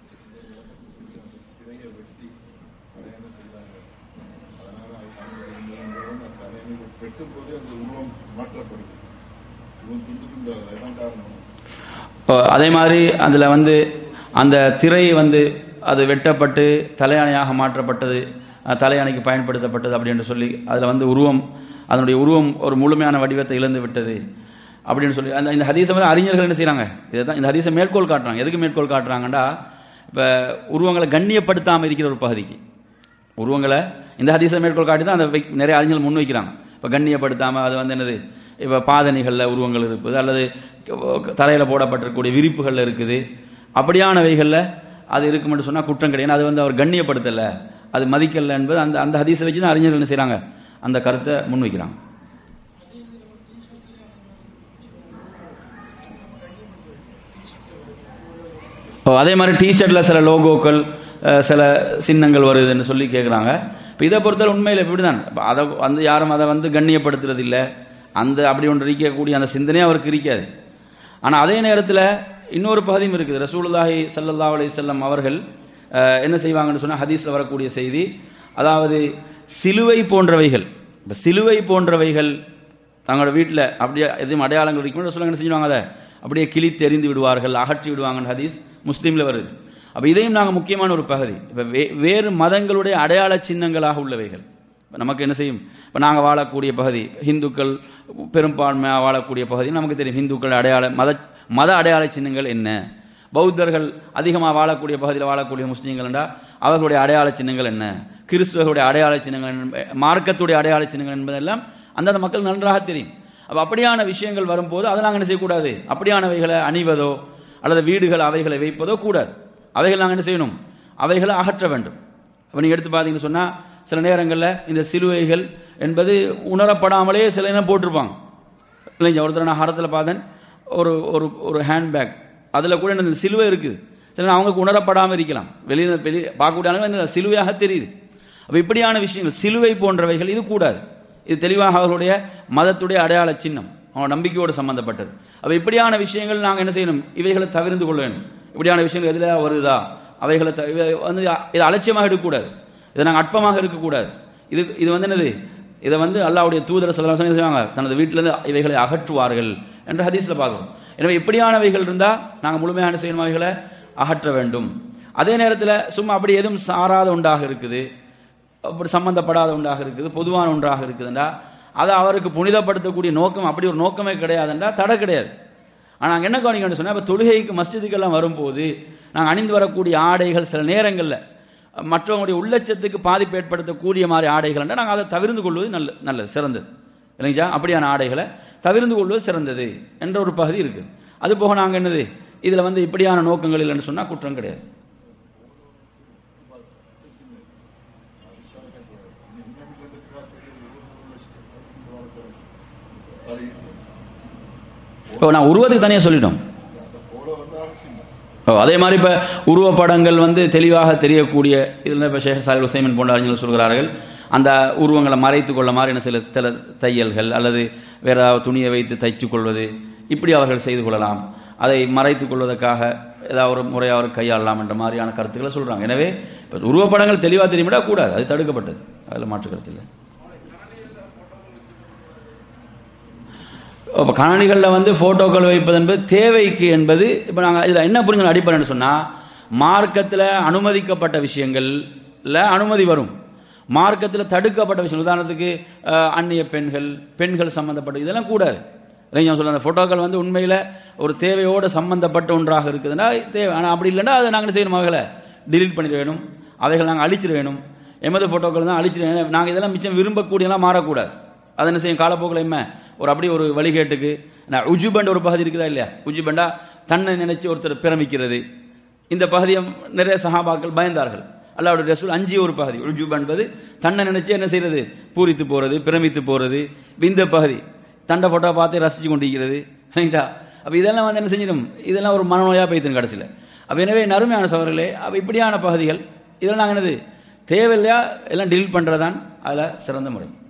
வெட்டும் போது அந்த உருவம் மாற்றப்படுது உருவம் துண்டு துண்டாகுது அதுதான் காரணம் இப்போ அதே மாதிரி அதில் வந்து அந்த திரை வந்து அது வெட்டப்பட்டு தலையணையாக மாற்றப்பட்டது அஹ், தலையணைக்கு பயன்படுத்தப்பட்டது அப்படின்னு சொல்லி அதில் வந்து உருவம் அதனுடைய உருவம் ஒரு முழுமையான வடிவத்தை இழந்து விட்டது அப்படின்னு சொல்லி அந்த இந்த ஹதீஸை வந்து அறிஞர்கள் என்ன செய்றாங்க இதுதான் இந்த ஹதீஸை மேற்கோள் காட்டுறாங்க எதுக்கு மேற்கோள் காட்டுறாங்கடா இப்போ உருவங்களை கண்ணியப்படுத்தாமல் இருக்கிற ஒரு பகுதிக்கு உருவங்களை இந்த ஹதீஸை மேற்கோள் காட்டி தான் அந்த வை- நிறைய அறிஞர்கள் முன் வைக்கிறாங்க இப்போ கண்ணியப்படுத்தாமல் அது வந்து என்னது இப்போ பாதணிகளில் உருவங்கள் இருக்குது அல்லது தலையில் போடப்பட்டிருக்கக்கூடிய விரிப்புகளில் இருக்குது அப்படியானவைகளில் அது இருக்குமென்று சொன்னால் குற்றம் கிடையாது அது வந்து அவர் கண்ணியப்படுத்தலை அது மதிக்கலை என்பது அந்த அந்த ஹதீஸை வச்சு தான் அறிஞர்கள் என்ன செய்கிறாங்க அந்த கருத்தை முன் வைக்கிறாங்க இப்போ அதே மாதிரி டிஷர்ட்டில் சில லோகோக்கள் அஹ், சில சின்னங்கள் வருதுன்னு சொல்லி கேட்குறாங்க இப்போ இதை பொறுத்தவரை உண்மையில் இப்படி தான் இப்போ அதை வந்து யாரும் அதை வந்து கண்ணியப்படுத்துறது இல்லை அந்த அப்படி ஒன்று இருக்கக்கூடிய அந்த சிந்தனையே அவருக்கு இருக்காது ஆனால் அதே நேரத்தில் இன்னொரு பகுதியும் இருக்குது ரசூலுல்லாஹி ஸல்லல்லாஹு அலைஹி வஸல்லம் அவர்கள் அஹ், என்ன செய்வாங்கன்னு சொன்னால் ஹதீஸில் வரக்கூடிய செய்தி அதாவது சிலுவை போன்றவைகள் இப்போ சிலுவை போன்றவைகள் தங்களோட வீட்டில் அப்படியே எதுவும் அடையாளங்கள் இருக்கும் சொல்லுங்க என்ன செஞ்சுவாங்க அதை அப்படியே கிழித்து எறிந்து விடுவார்கள் அகற்றி விடுவாங்கன்னு ஹதீஸ் முஸ்லீமில் வருது அப்போ இதையும் நாங்கள் முக்கியமான ஒரு பகுதி இப்போ வே வேறு மதங்களுடைய அடையாள சின்னங்களாக உள்ளவைகள் இப்ப நமக்கு என்ன செய்யும் இப்போ நாங்கள் வாழக்கூடிய பகுதி இந்துக்கள் பெரும்பான்மையாக வாழக்கூடிய பகுதி நமக்கு தெரியும் இந்துக்கள் அடையாள மத மத அடையாள சின்னங்கள் என்ன பௌத்தர்கள் அதிகமாக வாழக்கூடிய பகுதியில் வாழக்கூடிய முஸ்லீம்கள் என்றால் அவர்களுடைய அடையாள சின்னங்கள் என்ன கிறிஸ்துவர்களுடைய அடையாள சின்னங்கள் என்ன, மார்க்கத்துடைய அடையாள சின்னங்கள் என்பதெல்லாம் அந்தந்த மக்கள் நன்றாக தெரியும் அப்போ அப்படியான விஷயங்கள் வரும்போது அதை நாங்கள் என்ன செய்யக்கூடாது அப்படியானவைகளை அணிவதோ அல்லது வீடுகள் அவைகளை வைப்பதோ கூடாது அவைகள் நாங்கள் என்ன செய்யணும் அவைகளை அகற்ற வேண்டும் அப்போ நீங்கள் எடுத்து பார்த்தீங்கன்னு சொன்னால் சில நேரங்களில் இந்த சிலுவைகள் என்பது உணரப்படாமலே சில இனம் போட்டிருப்பாங்க இல்லைங்க ஒருத்தர் நான் ஹரத்தில் பார்த்தேன் ஒரு ஒரு ஒரு ஹேண்ட்பேக் அதில் கூட இந்த சிலுவை இருக்குது சில அவங்களுக்கு உணரப்படாமல் இருக்கலாம் வெளியில் வெளியே பார்க்கக்கூடிய அளவு இந்த சிலுவையாக தெரியுது அப்போ இப்படியான விஷயங்கள் சிலுவை போன்றவைகள் இது கூடாது இது தெளிவாக அவர்களுடைய மதத்துடைய அடையாள சின்னம் அவங்க நம்பிக்கையோடு சம்பந்தப்பட்டது அப்போ இப்படியான விஷயங்கள் நாங்கள் என்ன செய்யணும் இவைகளை தவிர்த்து கொள்ள வேண்டும் இப்படியான விஷயங்கள் எதில் வருதா அவைகளை த- இவை வந்து இதை அலட்சியமாக எடுக்கக்கூடாது இதை நாங்கள் அற்பமாக இருக்கக்கூடாது இது இது வந்து என்னது இதை வந்து அல்லாஹ்வுடைய தூதர் சில செய்வாங்க தனது வீட்டிலிருந்து இவைகளை அகற்றுவார்கள் என்று ஹதீஸில் பார்க்கிறோம் எனவே இப்படியானவைகள் இருந்தால் நாங்கள் முழுமையாக என்ன செய்யணும் அவைகளை அகற்ற வேண்டும் அதே நேரத்தில் சும்மா அப்படி எதுவும் சாராத ஒன்றாக இருக்குது அப்படி சம்பந்தப்படாத ஒன்றாக இருக்குது பொதுவான ஒன்றாக இருக்குதுண்டா அதை அவருக்கு புனிதப்படுத்தக்கூடிய நோக்கம் அப்படி ஒரு நோக்கமே கிடையாதுண்டா தடை கிடையாது ஆனால் நாங்கள் என்ன கவனிக்கணும்னு சொன்னால் இப்போ தொழுகைக்கு மஸ்ஜிதுக்கெல்லாம் வரும்போது நாங்கள் அணிந்து வரக்கூடிய ஆடைகள் சில நேரங்களில் மற்றவங்களுடைய உள்ளச்சத்துக்கு பாதிப்பு ஏற்படுத்தக்கூடிய மாதிரி ஆடைகள் நாங்கள் அதை தவிர்த்து கொள்வது நல்ல நல்லது சிறந்தது இல்லைங்களா அப்படியான ஆடைகளை தவிர்த்து கொள்வது சிறந்தது என்ற ஒரு பகுதி இருக்குது அது போக நாங்கள் என்னது இதில் வந்து இப்படியான நோக்கங்கள் இல்லைன்னு சொன்னால் குற்றம் கிடையாது ஓ நான் உருவத்துக்கு தனியாக சொல்லிட்டோம் ஓ அதே மாதிரி இப்போ உருவப்படங்கள் வந்து தெளிவாக தெரியக்கூடிய இதில் இப்போ ஷேக் சாஹிப் ஹுசைமின் போன்ற அறிஞர்கள் சொல்கிறார்கள் அந்த உருவங்களை மறைத்து கொள்ள மாதிரி சில சில தையல்கள் அல்லது வேற ஏதாவது துணியை வைத்து தைச்சு கொள்வது இப்படி அவர்கள் செய்து கொள்ளலாம் அதை மறைத்துக் கொள்வதற்காக ஏதாவது ஒரு முறை அவர் கையாளலாம் என்ற மாதிரியான கருத்துக்களை சொல்றாங்க எனவே இப்போ உருவப்படங்கள் தெளிவாக தெரியுமிடா கூடாது அது தடுக்கப்பட்டது அதில் மாற்று கருத்து இல்லை இப்போ கணனிகளில் வந்து ஃபோட்டோக்கள் வைப்பது என்பது தேவைக்கு என்பது இப்போ நாங்கள் இதில் என்ன புரிஞ்சு அடிப்படைன்னு சொன்னால் மார்க்கத்தில் அனுமதிக்கப்பட்ட விஷயங்கள்ல அனுமதி வரும் மார்க்கத்தில் தடுக்கப்பட்ட விஷயம் உதாரணத்துக்கு அஹ், அந்நிய பெண்கள் பெண்கள் சம்பந்தப்பட்ட இதெல்லாம் கூடாது இல்லைங்க சொல்ல அந்த ஃபோட்டோக்கள் வந்து உண்மையில் ஒரு தேவையோடு சம்பந்தப்பட்ட ஒன்றாக இருக்குதுன்னா தேவை ஆனால் அப்படி இல்லைன்னா அதை நாங்கள் செய்யணும் அவைகளை delete பண்ணிட வேணும் அவைகளை நாங்கள் அழிச்சிட வேணும் எமது ஃபோட்டோக்கள் தான் அழிச்சிட வேணும் நாங்கள் இதெல்லாம் மிச்சம் விரும்பக்கூடியெல்லாம் மாறக்கூடாது அது என்ன செய்யும் காலப்போக்கில் என்ன ஒரு அப்படி ஒரு வழிகேட்டுக்கு நான் உஜுபண்ட் ஒரு பகுதி இருக்குதா இல்லையா உஜுபண்டா தன்னை நினைச்சு ஒருத்தர் பிரமிக்கிறது இந்த பகுதியை நிறைய சஹாபாக்கள் பயந்தார்கள் அல்லாவுடைய ரசூல் அஞ்சு ஒரு பகுதி உஜுப் என்பது தன்னை நினைச்சு என்ன செய்யறது பூரித்து போறது பிரமித்து போறது இந்த பகுதி தண்டை போட்டோ பார்த்து ரசிச்சு கொண்டிருக்கிறது சரிங்களா அப்ப இதெல்லாம் வந்து என்ன செஞ்சிடும் இதெல்லாம் ஒரு மனநோயா போய்த்து கடைசியில் அப்ப எனவே நறுமையான சவர்களே அப்ப இப்படியான பகுதிகள் இதெல்லாம் நாங்கள் என்னது தேவையில்லையா எல்லாம் டீல் பண்றதுதான் அதில் சிறந்த முறை